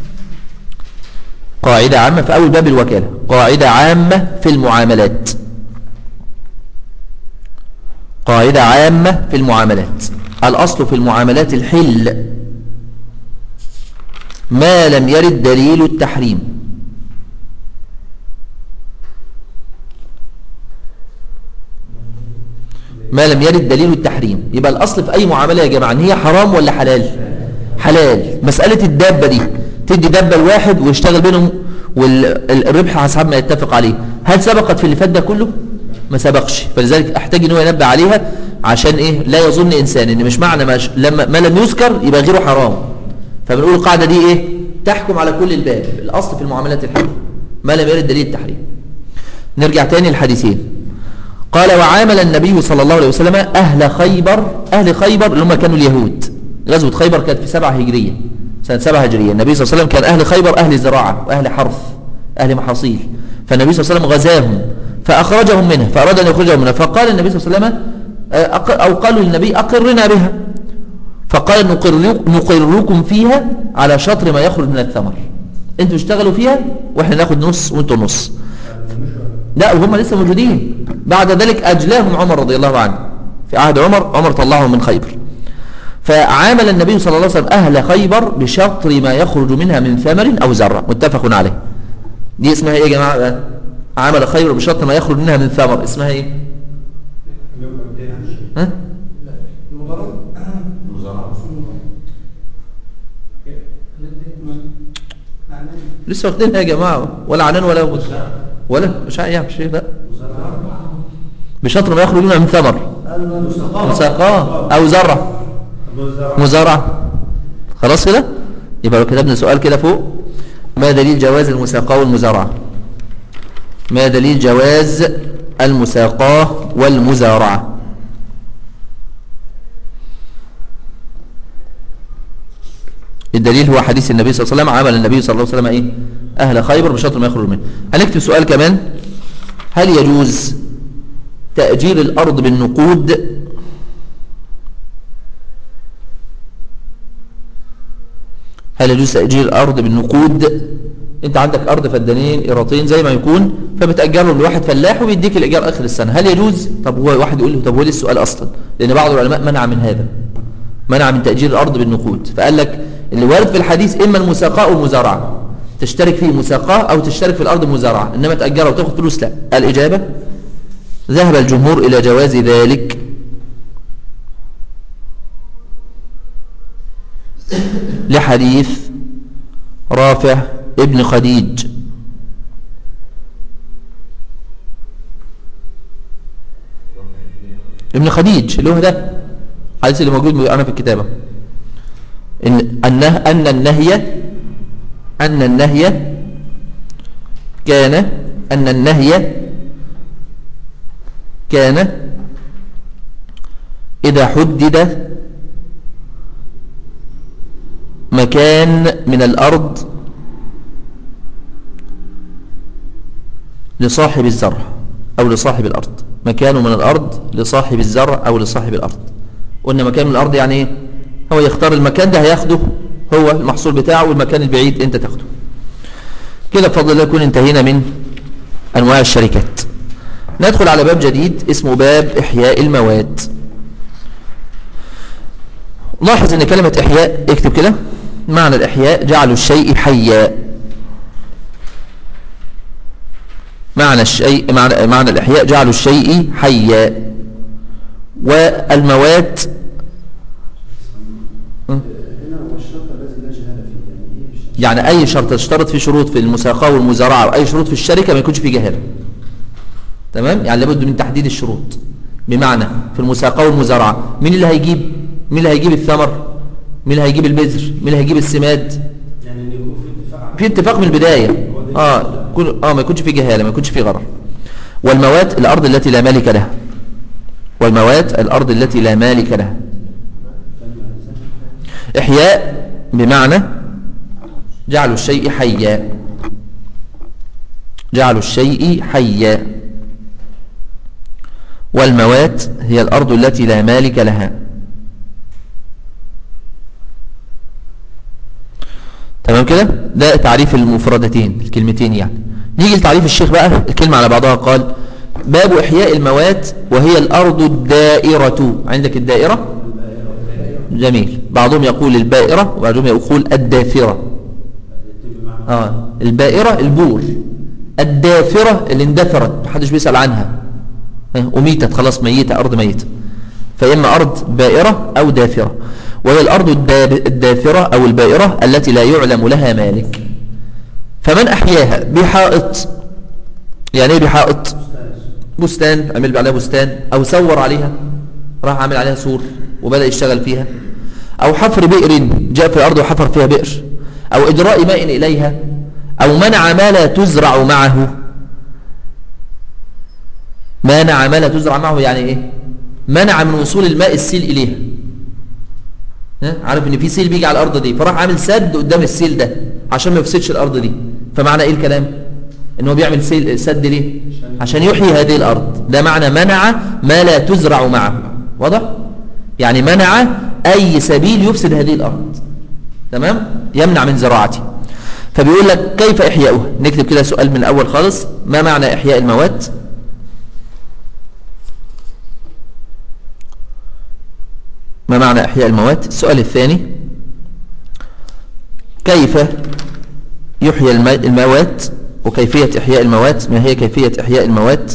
قاعدة عامة في أول باب الوكالة قاعدة عامة في المعاملات قاعدة عامة في المعاملات الأصل في المعاملات الحل ما لم يرد دليل التحريم ما لم يرد دليل التحريم يبقى الأصل في أي معاملة يا جماعة إن هي حرام ولا حلال حلال مسألة الدابة دي تدي دابة لواحد ويشتغل بينهم والربح حسب ما يتفق عليه هل سبقت في اللي فات ده كله ما سبقش فلذلك احتاج ان هو ينبه عليها عشان ايه لا يظن انسان ان مش معنى ما, ش... لما ما لم يذكر يبقى غيره حرام فبنقول القاعدة دي ايه تحكم على كل الباب الاصل في المعاملات الحرام ما لم يرد دليل التحريم نرجع تاني الحديثين قال وعامل النبي صلى الله عليه وسلم أهل خيبر أهل خيبر اللي هم كانوا اليهود غزوة خيبر كانت في سبعة هجرية سنة سبعة هجرية النبي صلى الله عليه وسلم كان أهل خيبر أهل زراعة وأهل حرث أهل محاصيل فالنبي صلى الله عليه وسلم غزاهم فأخرجهم منها فأراد أن يخرجهم منها فقال النبي صلى الله عليه وسلم أق- أو قالوا للنبي أقرنا بها فقال نقر- نقركم فيها على شطر ما يخرج من الثمر انتوا اشتغلوا فيها واحنا ناخد نص وانتوا نص لا وهم لسه موجودين بعد ذلك أجلاهم عمر رضي الله عنه في عهد عمر عمر طلعهم من خيبر فعامل النبي صلى الله عليه وسلم أهل خيبر بشطر ما يخرج منها من ثمر أو زرع متفق عليه دي اسمها ايه يا جماعة بقى؟ عامل خيبر بشطر ما يخرج منها من ثمر اسمها ايه ها؟ المضاربة لسه واخدينها يا جماعة ولا عنان ولا ولا ولا مش يعني مش لا بشطر ما يخرج منها من ثمر مساقاه أو زرع مزارعة خلاص كده يبقى لو كتبنا سؤال كده فوق ما دليل جواز المساقاه والمزارعة ما دليل جواز المساقاه والمزارعة الدليل هو حديث النبي صلى الله عليه وسلم عمل النبي صلى الله عليه وسلم ايه اهل خيبر بشطر ما يخرج منه هنكتب سؤال كمان هل يجوز تأجير الأرض بالنقود هل يجوز تأجير الأرض بالنقود انت عندك أرض فدانين قيراطين زي ما يكون فبتأجرهم لواحد فلاح وبيديك الإيجار آخر السنة هل يجوز طب هو واحد يقول له طب هو ليه السؤال أصلا لأن بعض العلماء منع من هذا منع من تأجير الأرض بالنقود فقال لك اللي وارد في الحديث إما المساقاة أو المزارعة تشترك فيه مساقاة أو تشترك في الأرض مزارعة إنما تأجرها وتاخد فلوس لا الإجابة ذهب الجمهور إلى جواز ذلك لحديث رافع ابن خديج ابن خديج اللي هو ده الحديث اللي موجود معانا في الكتابة إن أنه أن النهي أن النهي كان أن النهي كان إذا حدد مكان من الأرض لصاحب الزرع أو لصاحب الأرض مكان من الأرض لصاحب الزرع أو لصاحب الأرض قلنا مكان من الأرض يعني إيه هو يختار المكان ده هياخده هو المحصول بتاعه والمكان البعيد أنت تاخده كده بفضل الله يكون انتهينا من أنواع الشركات ندخل على باب جديد اسمه باب إحياء المواد لاحظ ان كلمة إحياء اكتب كده معنى الإحياء جعل الشيء حيا معنى الشيء معنى, معنى الإحياء جعل الشيء حيا والمواد م? هنا هو الشرط الذي لا جهاله فيه يعني ايه الشرط؟ يعني أي شرط تشترط في شروط في المساقاة والمزارعة وأي شروط في الشركة ما يكونش فيه جهالة تمام يعني لابد من تحديد الشروط بمعنى في المساقاة والمزارعة مين اللي هيجيب مين اللي هيجيب الثمر مين اللي هيجيب البذر مين اللي هيجيب السماد يعني ان يكون في اتفاق في اتفاق من البداية اه كل اه ما يكونش في جهالة ما يكونش في غرر والمواد الأرض التي لا مالك لها والمواد الأرض التي لا مالك لها إحياء بمعنى جعل الشيء حيا جعل الشيء حيا والموات هي الأرض التي لا مالك لها تمام كده ده تعريف المفردتين الكلمتين يعني نيجي لتعريف الشيخ بقى الكلمة على بعضها قال باب إحياء الموات وهي الأرض الدائرة عندك الدائرة جميل بعضهم يقول البائرة وبعضهم يقول الدافرة آه البائرة البور الدافرة اللي اندثرت محدش بيسأل عنها ها، أميتت خلاص ميتة أرض ميتة فإما أرض بائرة أو دافرة وهي الأرض الدا- الدافرة أو البائرة التي لا يعلم لها مالك فمن أحياها بحائط يعني إيه بحائط بستان عمل عليها بستان أو سور عليها راح عامل عليها سور وبدأ يشتغل فيها أو حفر بئر جاء في الأرض وحفر فيها بئر أو إجراء ماء إليها أو منع ما لا تزرع معه منع ما لا تزرع معه يعني إيه منع من وصول الماء السيل إليها ها؟ عارف ان في سيل بيجي على الارض دي فراح عامل سد قدام السيل ده عشان ما يفسدش الارض دي فمعنى ايه الكلام ان هو بيعمل سيل سد ليه عشان يحيي هذه الارض ده معنى منع ما لا تزرع معه واضح يعني منع اي سبيل يفسد هذه الارض تمام يمنع من زراعته فبيقول لك كيف احياؤها نكتب كده سؤال من الاول خالص ما معنى احياء المواد ما معنى إحياء الموات السؤال الثاني كيف يحيى الم- الموات وكيفية إحياء الموات ما هي كيفية إحياء الموات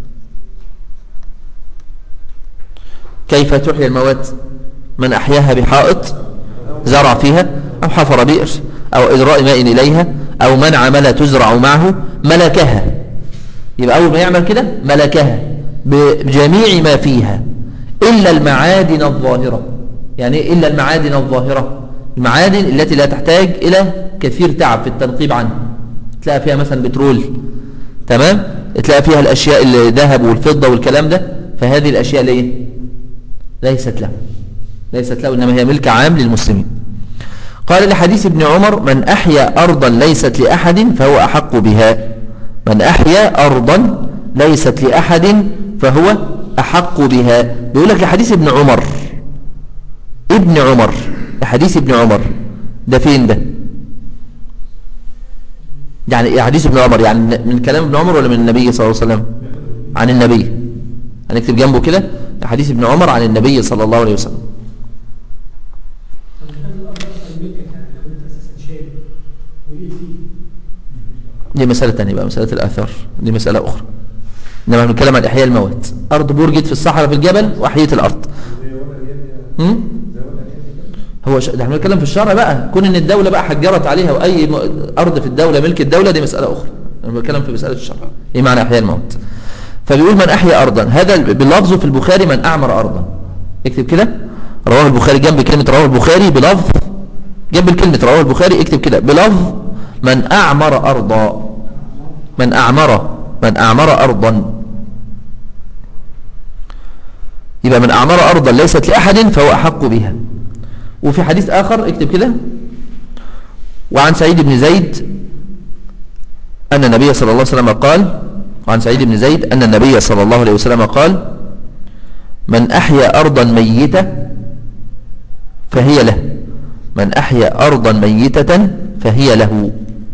كيف تحيى الموات من أحياها بحائط زرع فيها أو حفر بئر أو إجراء ماء إليها أو منع ما لا تزرع معه ملكها يبقى أول ما يعمل كده ملكها بجميع ما فيها إلا المعادن الظاهرة يعني إيه إلا المعادن الظاهرة المعادن التي لا تحتاج إلى كثير تعب في التنقيب عنها تلاقي فيها مثلا بترول تمام تلاقي فيها الأشياء الذهب والفضة والكلام ده فهذه الأشياء ليه ليست له ليست له إنما هي ملك عام للمسلمين قال لحديث ابن عمر من أحيا أرضا ليست لأحد فهو أحق بها من أحيا أرضا ليست لأحد فهو أحق بها بيقول لك لحديث ابن عمر ابن عمر لحديث ابن عمر ده فين ده يعني ايه حديث ابن عمر يعني من كلام ابن عمر ولا من النبي صلى الله عليه وسلم عن النبي هنكتب جنبه كده حديث ابن عمر عن النبي صلى الله عليه وسلم طب كان الأرض أصلا ملكك يعني لو أنت أساسا شاري وليه فيه دي مسألة تانية بقى مسألة الآثار دي مسألة أخرى إنما بنتكلم عن إحياء الموات أرض بور جيت في الصحراء في الجبل وأحييت الأرض زي ولا اليد هم؟ زي ولا اليد هو ش... ده احنا بنتكلم في الشرع بقى كون ان الدولة بقى حجرت عليها واي م... ارض في الدولة ملك الدولة دي مسألة اخرى انا بتكلم في مسألة الشرع ايه معنى احياء الموت فبيقول من احيا ارضا هذا بلفظه في البخاري من اعمر ارضا اكتب كده رواه البخاري جنب كلمة رواه البخاري بلفظ جنب الكلمة رواه البخاري اكتب كده بلفظ من اعمر ارضا من اعمر من اعمر ارضا يبقى من اعمر ارضا ليست لاحد فهو احق بها وفي حديث آخر اكتب كده وعن سعيد بن زيد أن النبي صلى الله عليه وسلم قال وعن سعيد بن زيد أن النبي صلى الله عليه وسلم قال من أحيا أرضا ميتة فهي له من أحيا أرضا ميتة فهي له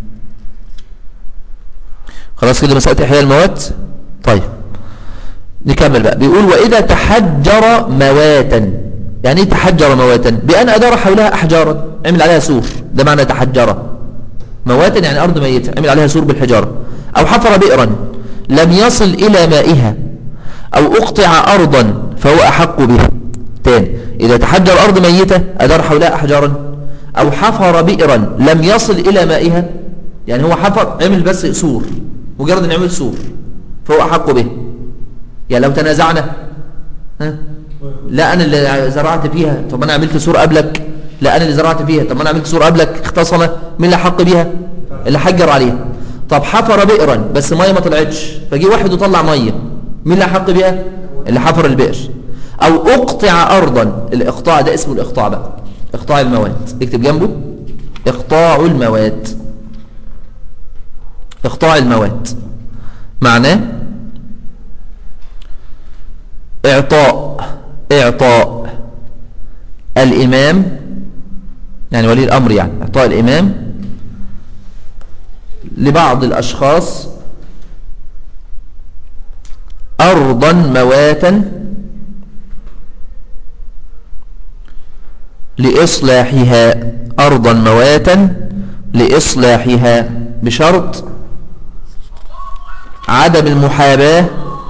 خلاص كده مسألة إحياء الموات طيب نكمل بقى بيقول وإذا تحجر مواتا يعني ايه تحجر مواتا بأن أدار حولها أحجارا عمل عليها سور ده معنى تحجر مواتا يعني أرض ميتة عمل عليها سور بالحجارة أو حفر بئرا لم يصل إلى مائها أو أقطع أرضا فهو أحق بها تاني إذا تحجر أرض ميتة أدار حولها أحجارا أو حفر بئرا لم يصل إلى مائها يعني هو حفر عمل بس سور مجرد أن يعمل سور فهو أحق به يعني لو تنازعنا ها لا انا اللي زرعت فيها طب انا عملت سور قبلك لا انا اللي زرعت فيها طب انا عملت سور قبلك اختصم مين اللي حق بيها اللي حجر عليها طب حفر بئرا بس ميه ما طلعتش فجي واحد وطلع ميه مين اللي حق بيها اللي حفر البئر او اقطع ارضا الاقطاع ده اسمه الاقطاع بقى اقطاع المواد اكتب جنبه اقطاع المواد اقطاع المواد معناه اعطاء اعطاء الامام يعني ولي الامر يعني اعطاء الامام لبعض الاشخاص ارضا مواتا لاصلاحها ارضا مواتا لاصلاحها بشرط عدم المحاباه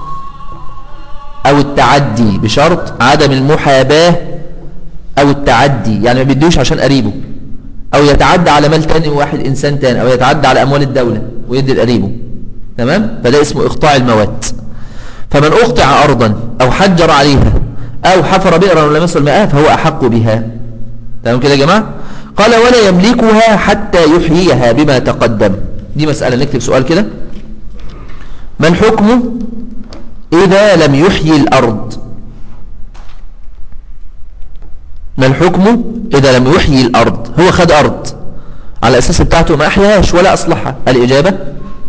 او التعدي بشرط عدم المحاباة او التعدي يعني ما بيدوش عشان قريبه او يتعدى على مال تاني واحد انسان تاني او يتعدى على اموال الدولة ويدي لقريبه تمام فده اسمه اقطاع المواد فمن اقطع ارضا او حجر عليها او حفر بئرا ولا يصل ماء فهو احق بها تمام كده يا جماعة قال ولا يملكها حتى يحييها بما تقدم دي مسألة نكتب سؤال كده ما الحكم إذا لم يحيي الأرض ما الحكم إذا لم يحيي الأرض هو خد أرض على أساس بتاعته ما أحياهاش ولا أصلحها الإجابة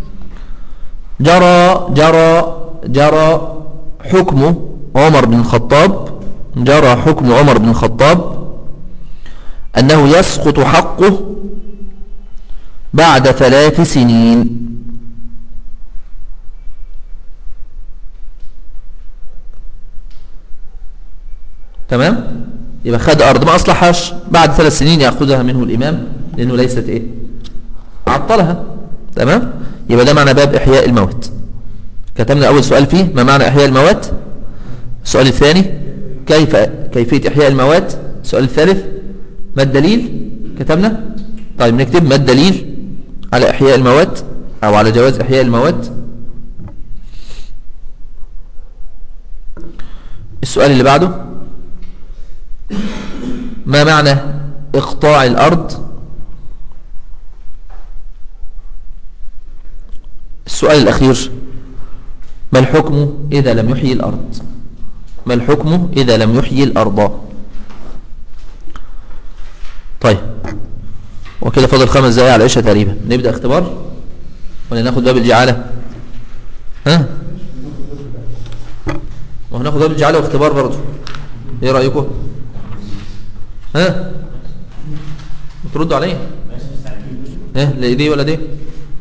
جرى جرى جرى حكم عمر بن الخطاب جرى حكم عمر بن الخطاب أنه يسقط حقه بعد ثلاث سنين تمام يبقى خد أرض ما أصلحهاش بعد ثلاث سنين يأخذها منه الإمام لأنه ليست إيه عطلها تمام يبقى ده معنى باب إحياء الموت كتبنا أول سؤال فيه ما معنى إحياء الموات السؤال الثاني كيف كيفية إحياء الموات السؤال الثالث ما الدليل كتبنا طيب نكتب ما الدليل على إحياء الموات أو على جواز إحياء الموات السؤال اللي بعده ما معنى اقطاع الأرض السؤال الأخير ما الحكم إذا لم يحيي الأرض ما الحكم إذا لم يحيي الأرض طيب وكده فاضل خمس دقايق على العشاء تقريبا نبدأ اختبار ولا ناخد باب الجعالة ها وهناخد باب الجعالة واختبار برضه ايه رأيكم ها تردوا عليا ها لا دي ولا دي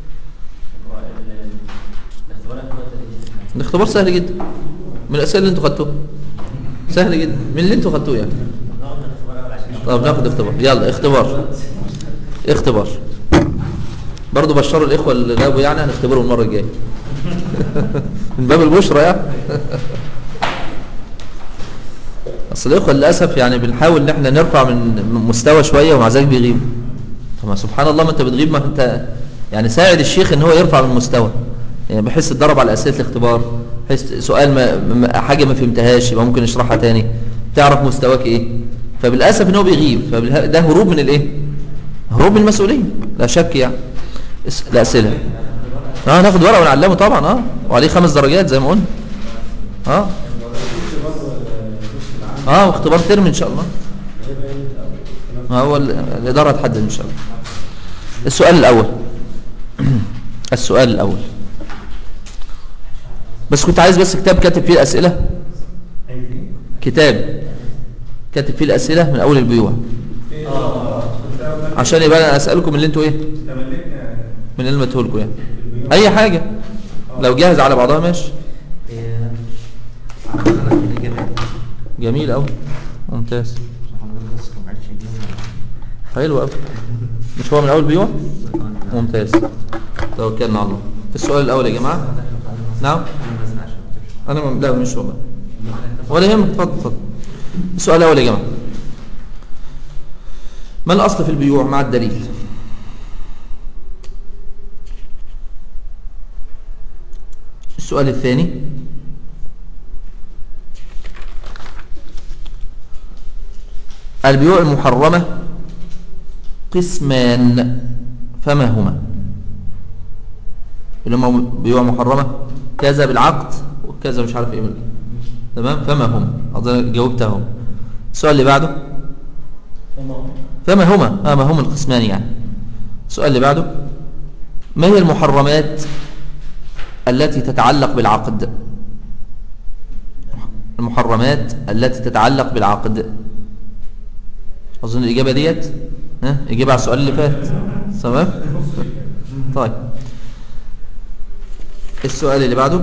الاختبار سهل جدا من الاسئله اللي انتوا خدتوها سهل جدا من اللي انتوا خدتوه يعني طب ناخد اختبار يلا اختبار اختبار برضو بشروا الاخوه اللي غابوا يعني هنختبرهم المره الجايه من باب البشرى يعني اصل الاخوه للاسف يعني بنحاول ان احنا نرفع من من مستوى شويه ومع ذلك بيغيب طب ما سبحان الله ما انت بتغيب ما انت يعني ساعد الشيخ ان هو يرفع من المستوى يعني بحيث تدرب على اسئله الاختبار بحيث سؤال ما ما- حاجه ما فهمتهاش يبقى ممكن يشرحها تاني تعرف مستواك ايه فبالاسف ان هو بيغيب فده هروب من الايه هروب من المسؤوليه لا شك يعني اس- الاسئله اه ناخد ورقه ونعلمه طبعا اه وعليه خمس درجات زي ما قلنا اه اه واختبار ترم ان شاء الله ما هو ال- الاداره هتحدد ان شاء الله السؤال الاول السؤال الاول بس كنت عايز بس كتاب كاتب فيه الاسئله كتاب كاتب فيه الاسئله من اول البيوع عشان يبقى انا اسالكم اللي انتوا ايه تملكنا من اللي لكم يعني اي حاجه لو جاهز على بعضها ماشي جميل قوي ممتاز حلو قوي مش هو من اول بيوع ممتاز توكلنا على الله السؤال الاول يا جماعه نعم انا م... لا مش والله ولا يهمك اتفضل اتفضل السؤال الاول يا جماعه ما الاصل في البيوع مع الدليل السؤال الثاني البيوع المحرمة قسمان فما هما اللي هم بيوع محرمة كذا بالعقد وكذا مش عارف ايه بال- تمام فما هم اظن جاوبتهم السؤال اللي بعده فما هما آه ما هم القسمان يعني السؤال اللي بعده ما هي المحرمات التي تتعلق بالعقد المحرمات التي تتعلق بالعقد أظن الإجابة ديت ها إجابة على السؤال اللي فات تمام طيب السؤال اللي بعده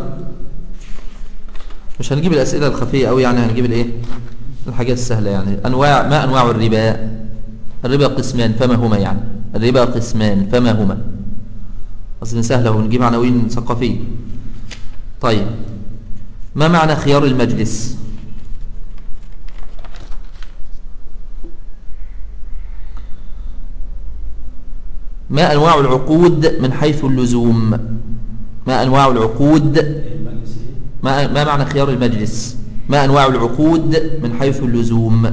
مش هنجيب الأسئلة الخفية أوي يعني هنجيب الإيه الحاجات السهلة يعني أنواع ما أنواع الربا الربا قسمان فما هما يعني الربا قسمان فما هما أصل سهلة ونجيب عناوين ثقافية طيب ما معنى خيار المجلس ما أنواع العقود من حيث اللزوم ما أنواع العقود ما, ما معنى خيار المجلس ما أنواع العقود من حيث اللزوم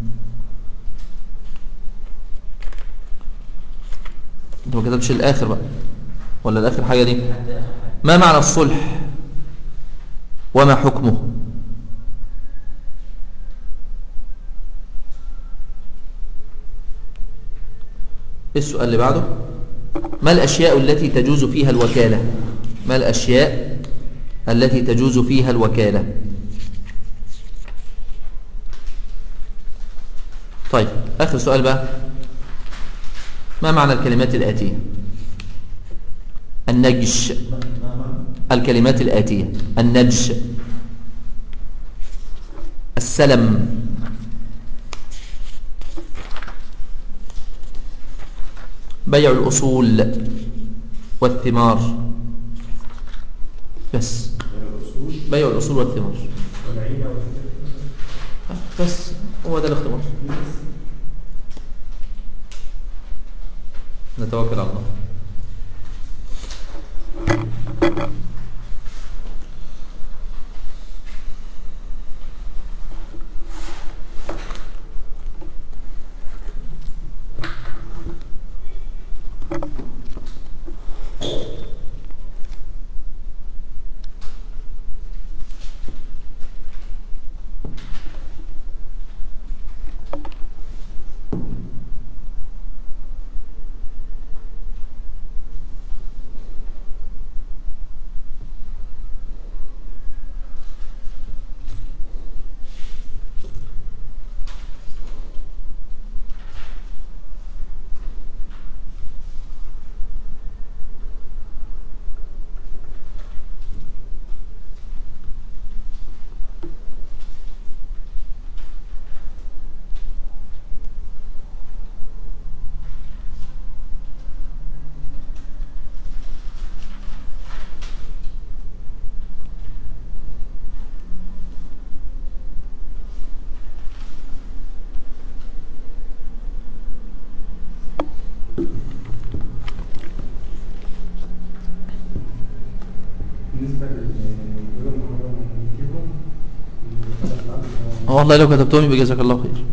انت ما كتبتش الآخر بقى ولا الآخر حاجة دي ما معنى الصلح وما حكمه السؤال اللي بعده ما الأشياء التي تجوز فيها الوكالة ما الأشياء التي تجوز فيها الوكالة طيب آخر سؤال بقى ما معنى الكلمات الآتية النجش الكلمات الآتية النجش السلم بيع الأصول والثمار بس بيع الأصول والثمار والعيلة بس هو ده الاختبار نتوكل على الله والله لو كتبتهم يبقى جزاك الله خير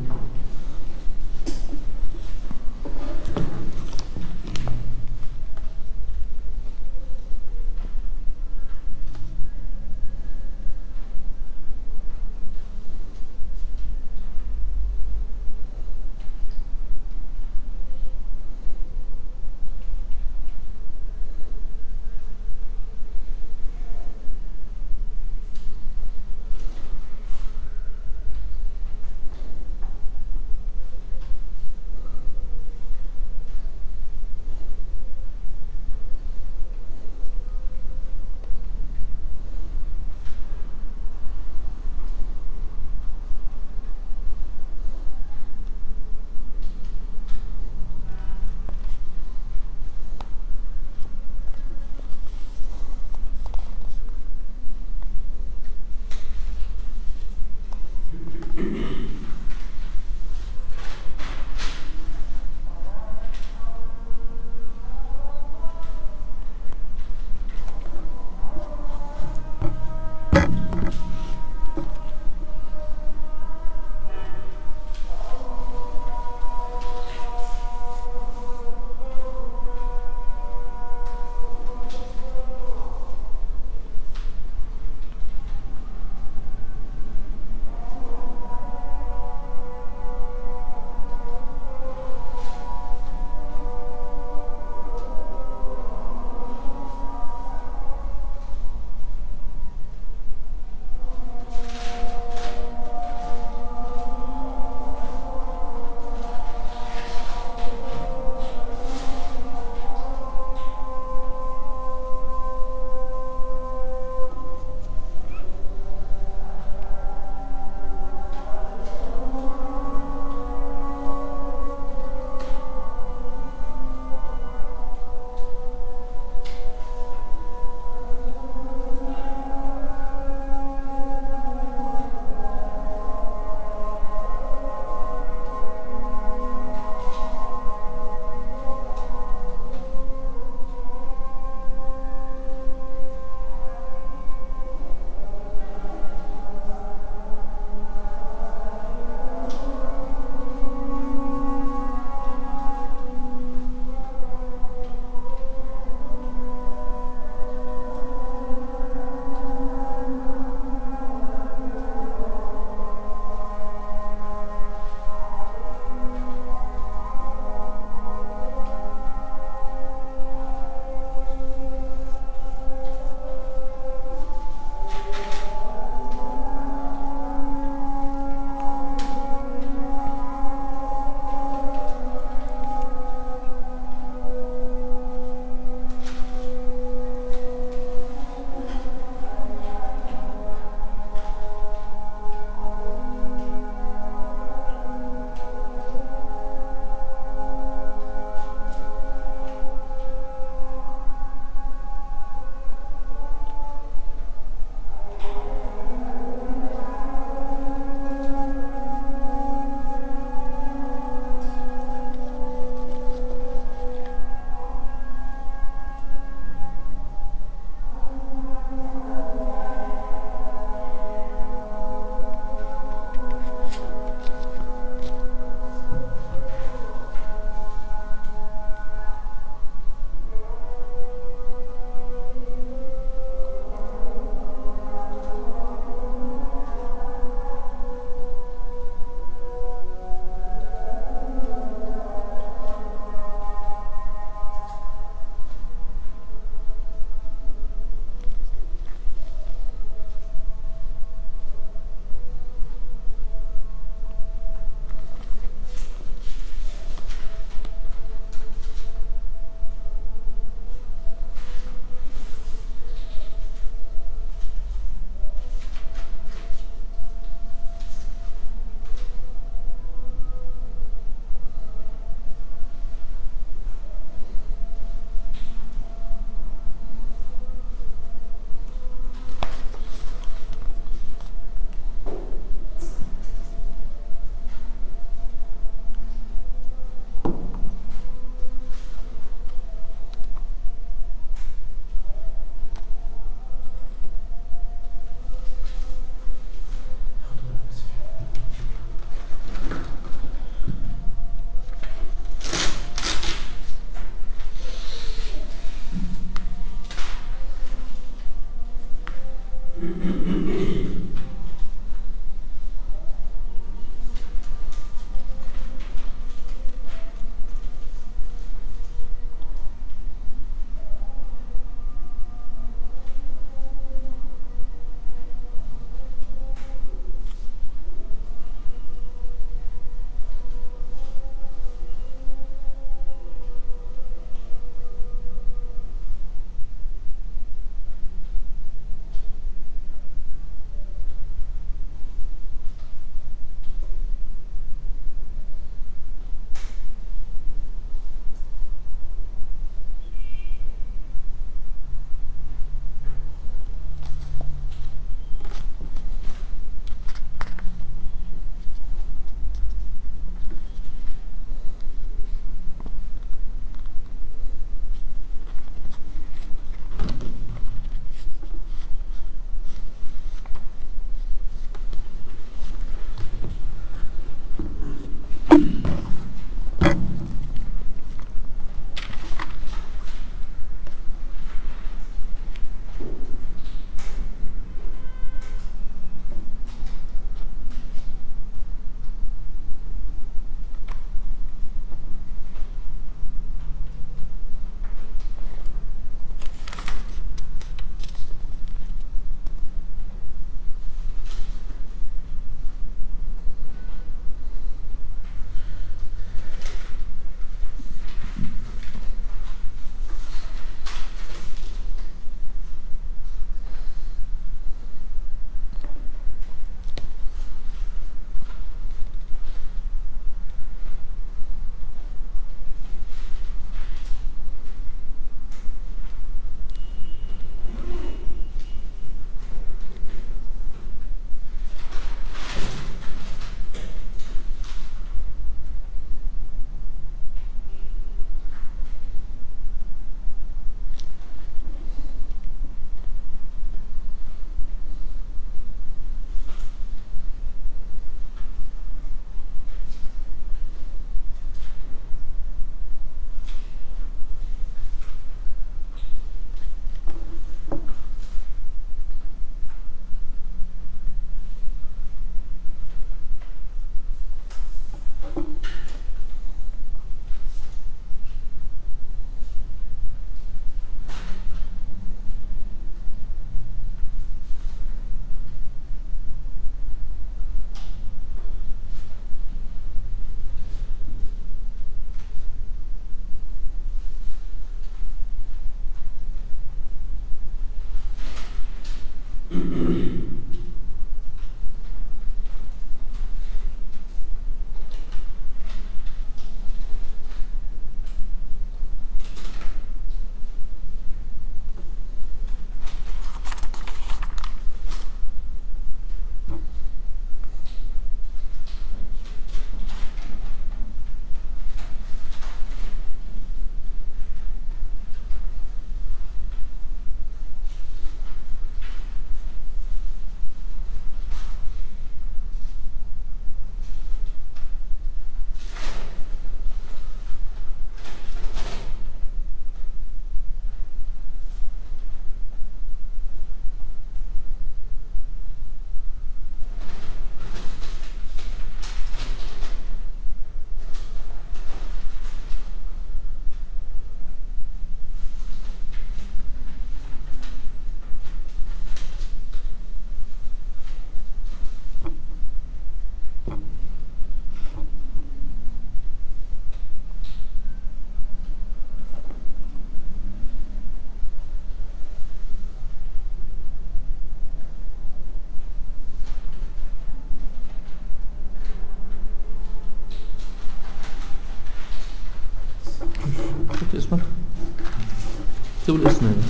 اسمك اكتب الاسم هنا.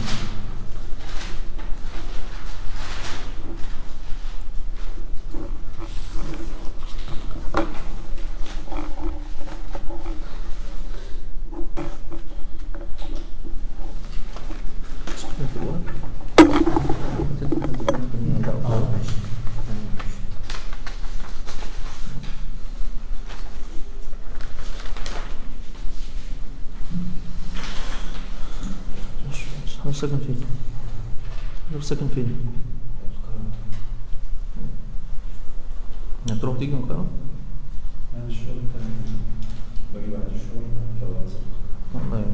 اسمك في الورق؟ هو ساكن فين؟ هو ساكن فين؟ هتروح تيجي من القاهرة؟ أنا الشغل بتاعي باجي بعد الشغل لو عايز والله يعني.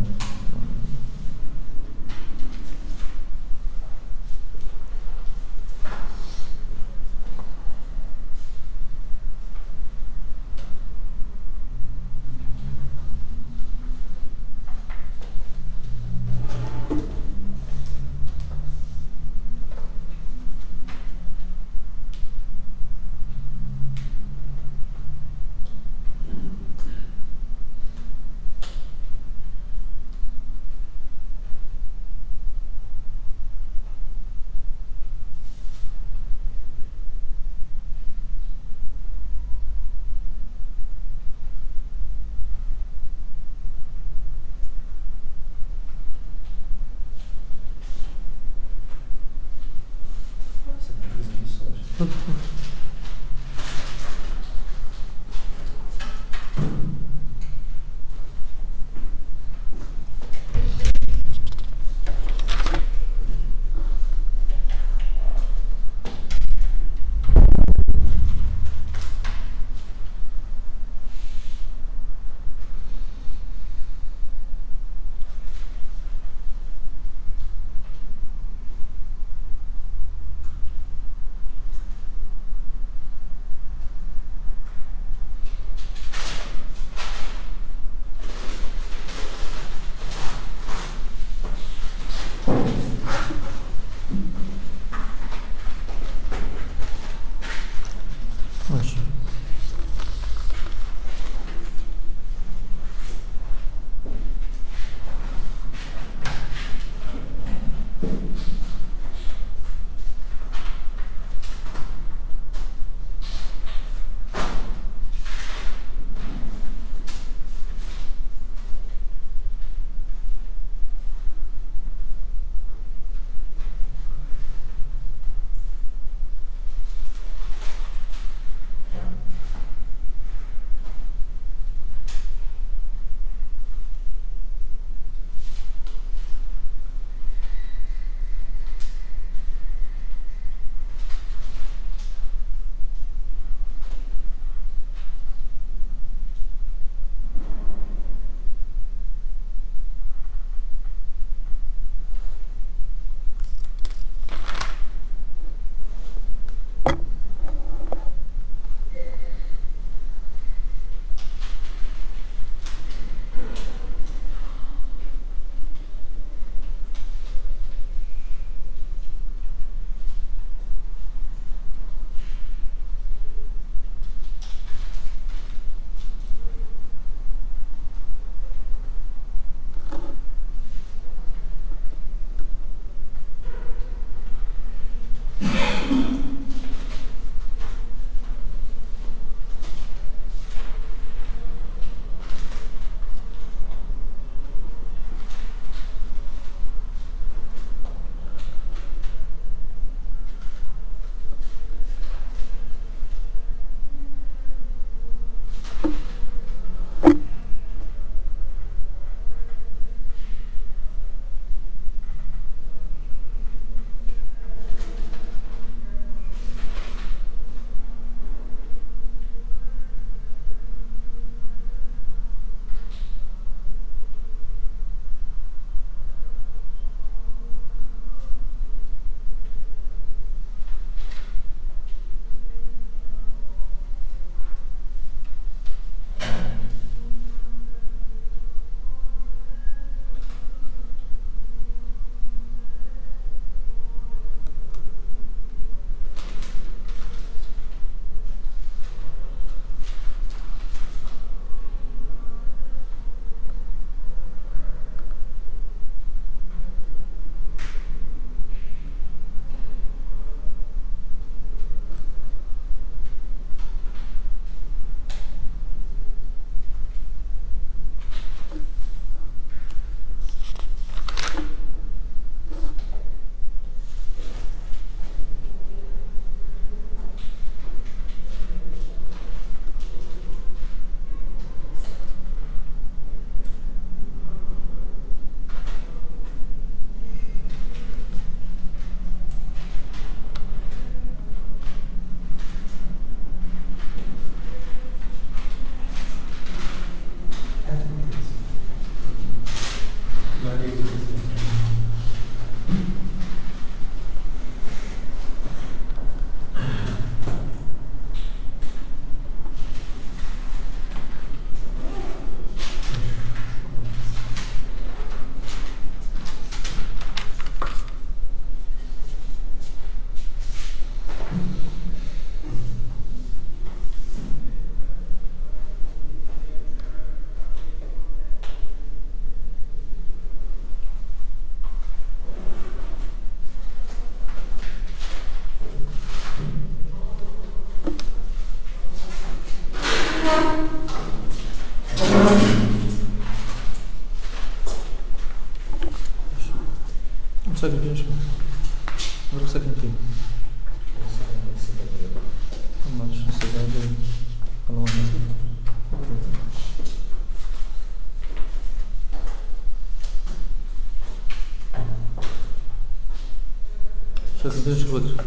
مش هتنتهي شيخ بدر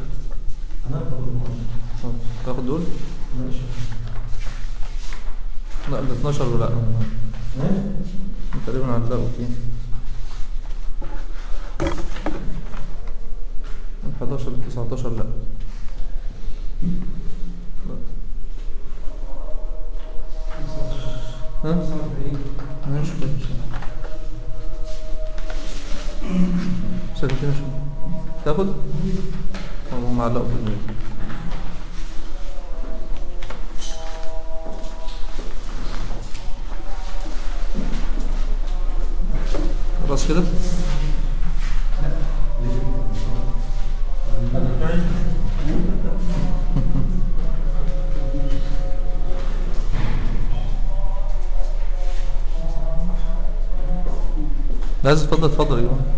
طب، تاخد دول لا ال 12 لا تقريبا هتلاقوا فيه ال 11 ال 19 لا لا. ها؟ ماشي كويس سكتين شو تاخد؟ والله معلقه في الميل خلاص كده؟ لازم اتفضل اتفضل يا جماعه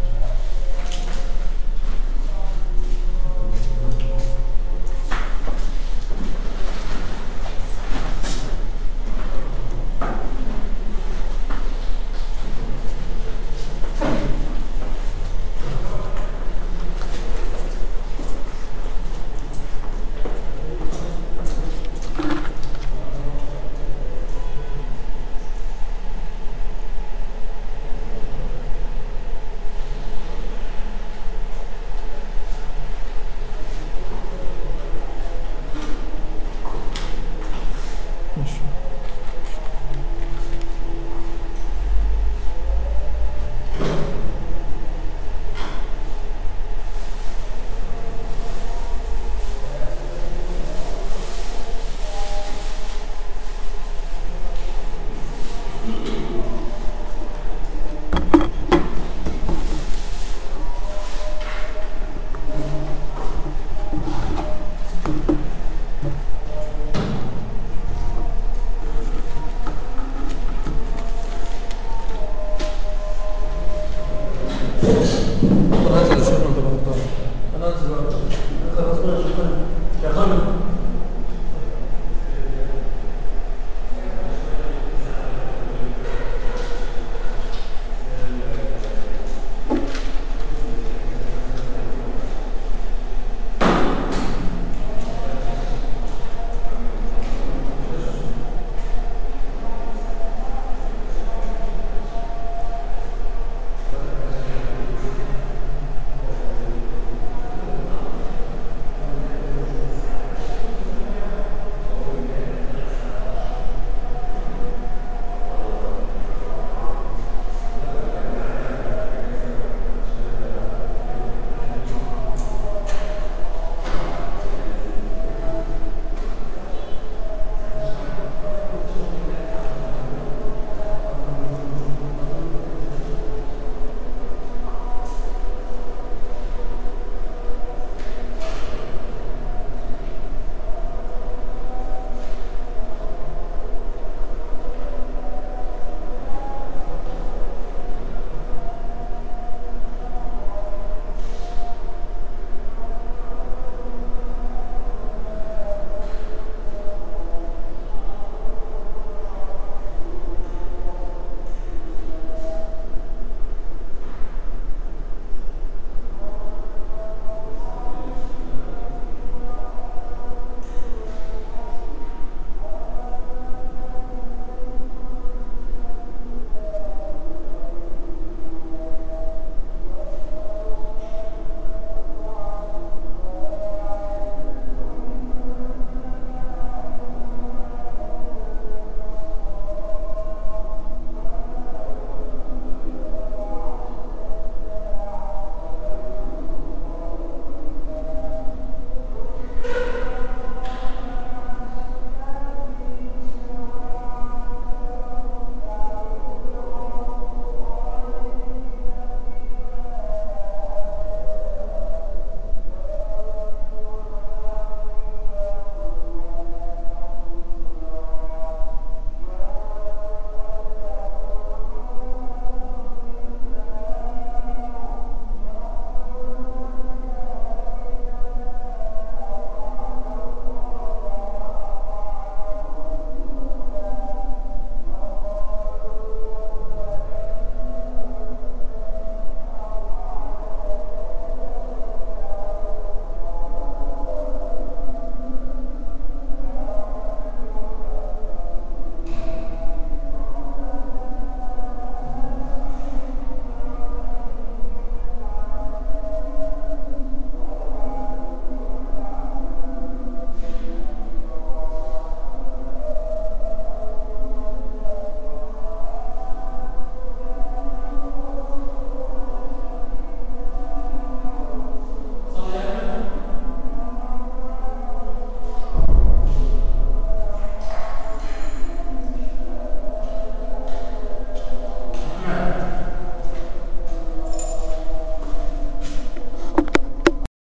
ماشي انا انزل يا شيخ وانت بتطلع انا انزل بقى. خلاص بقى شكرا يا خالد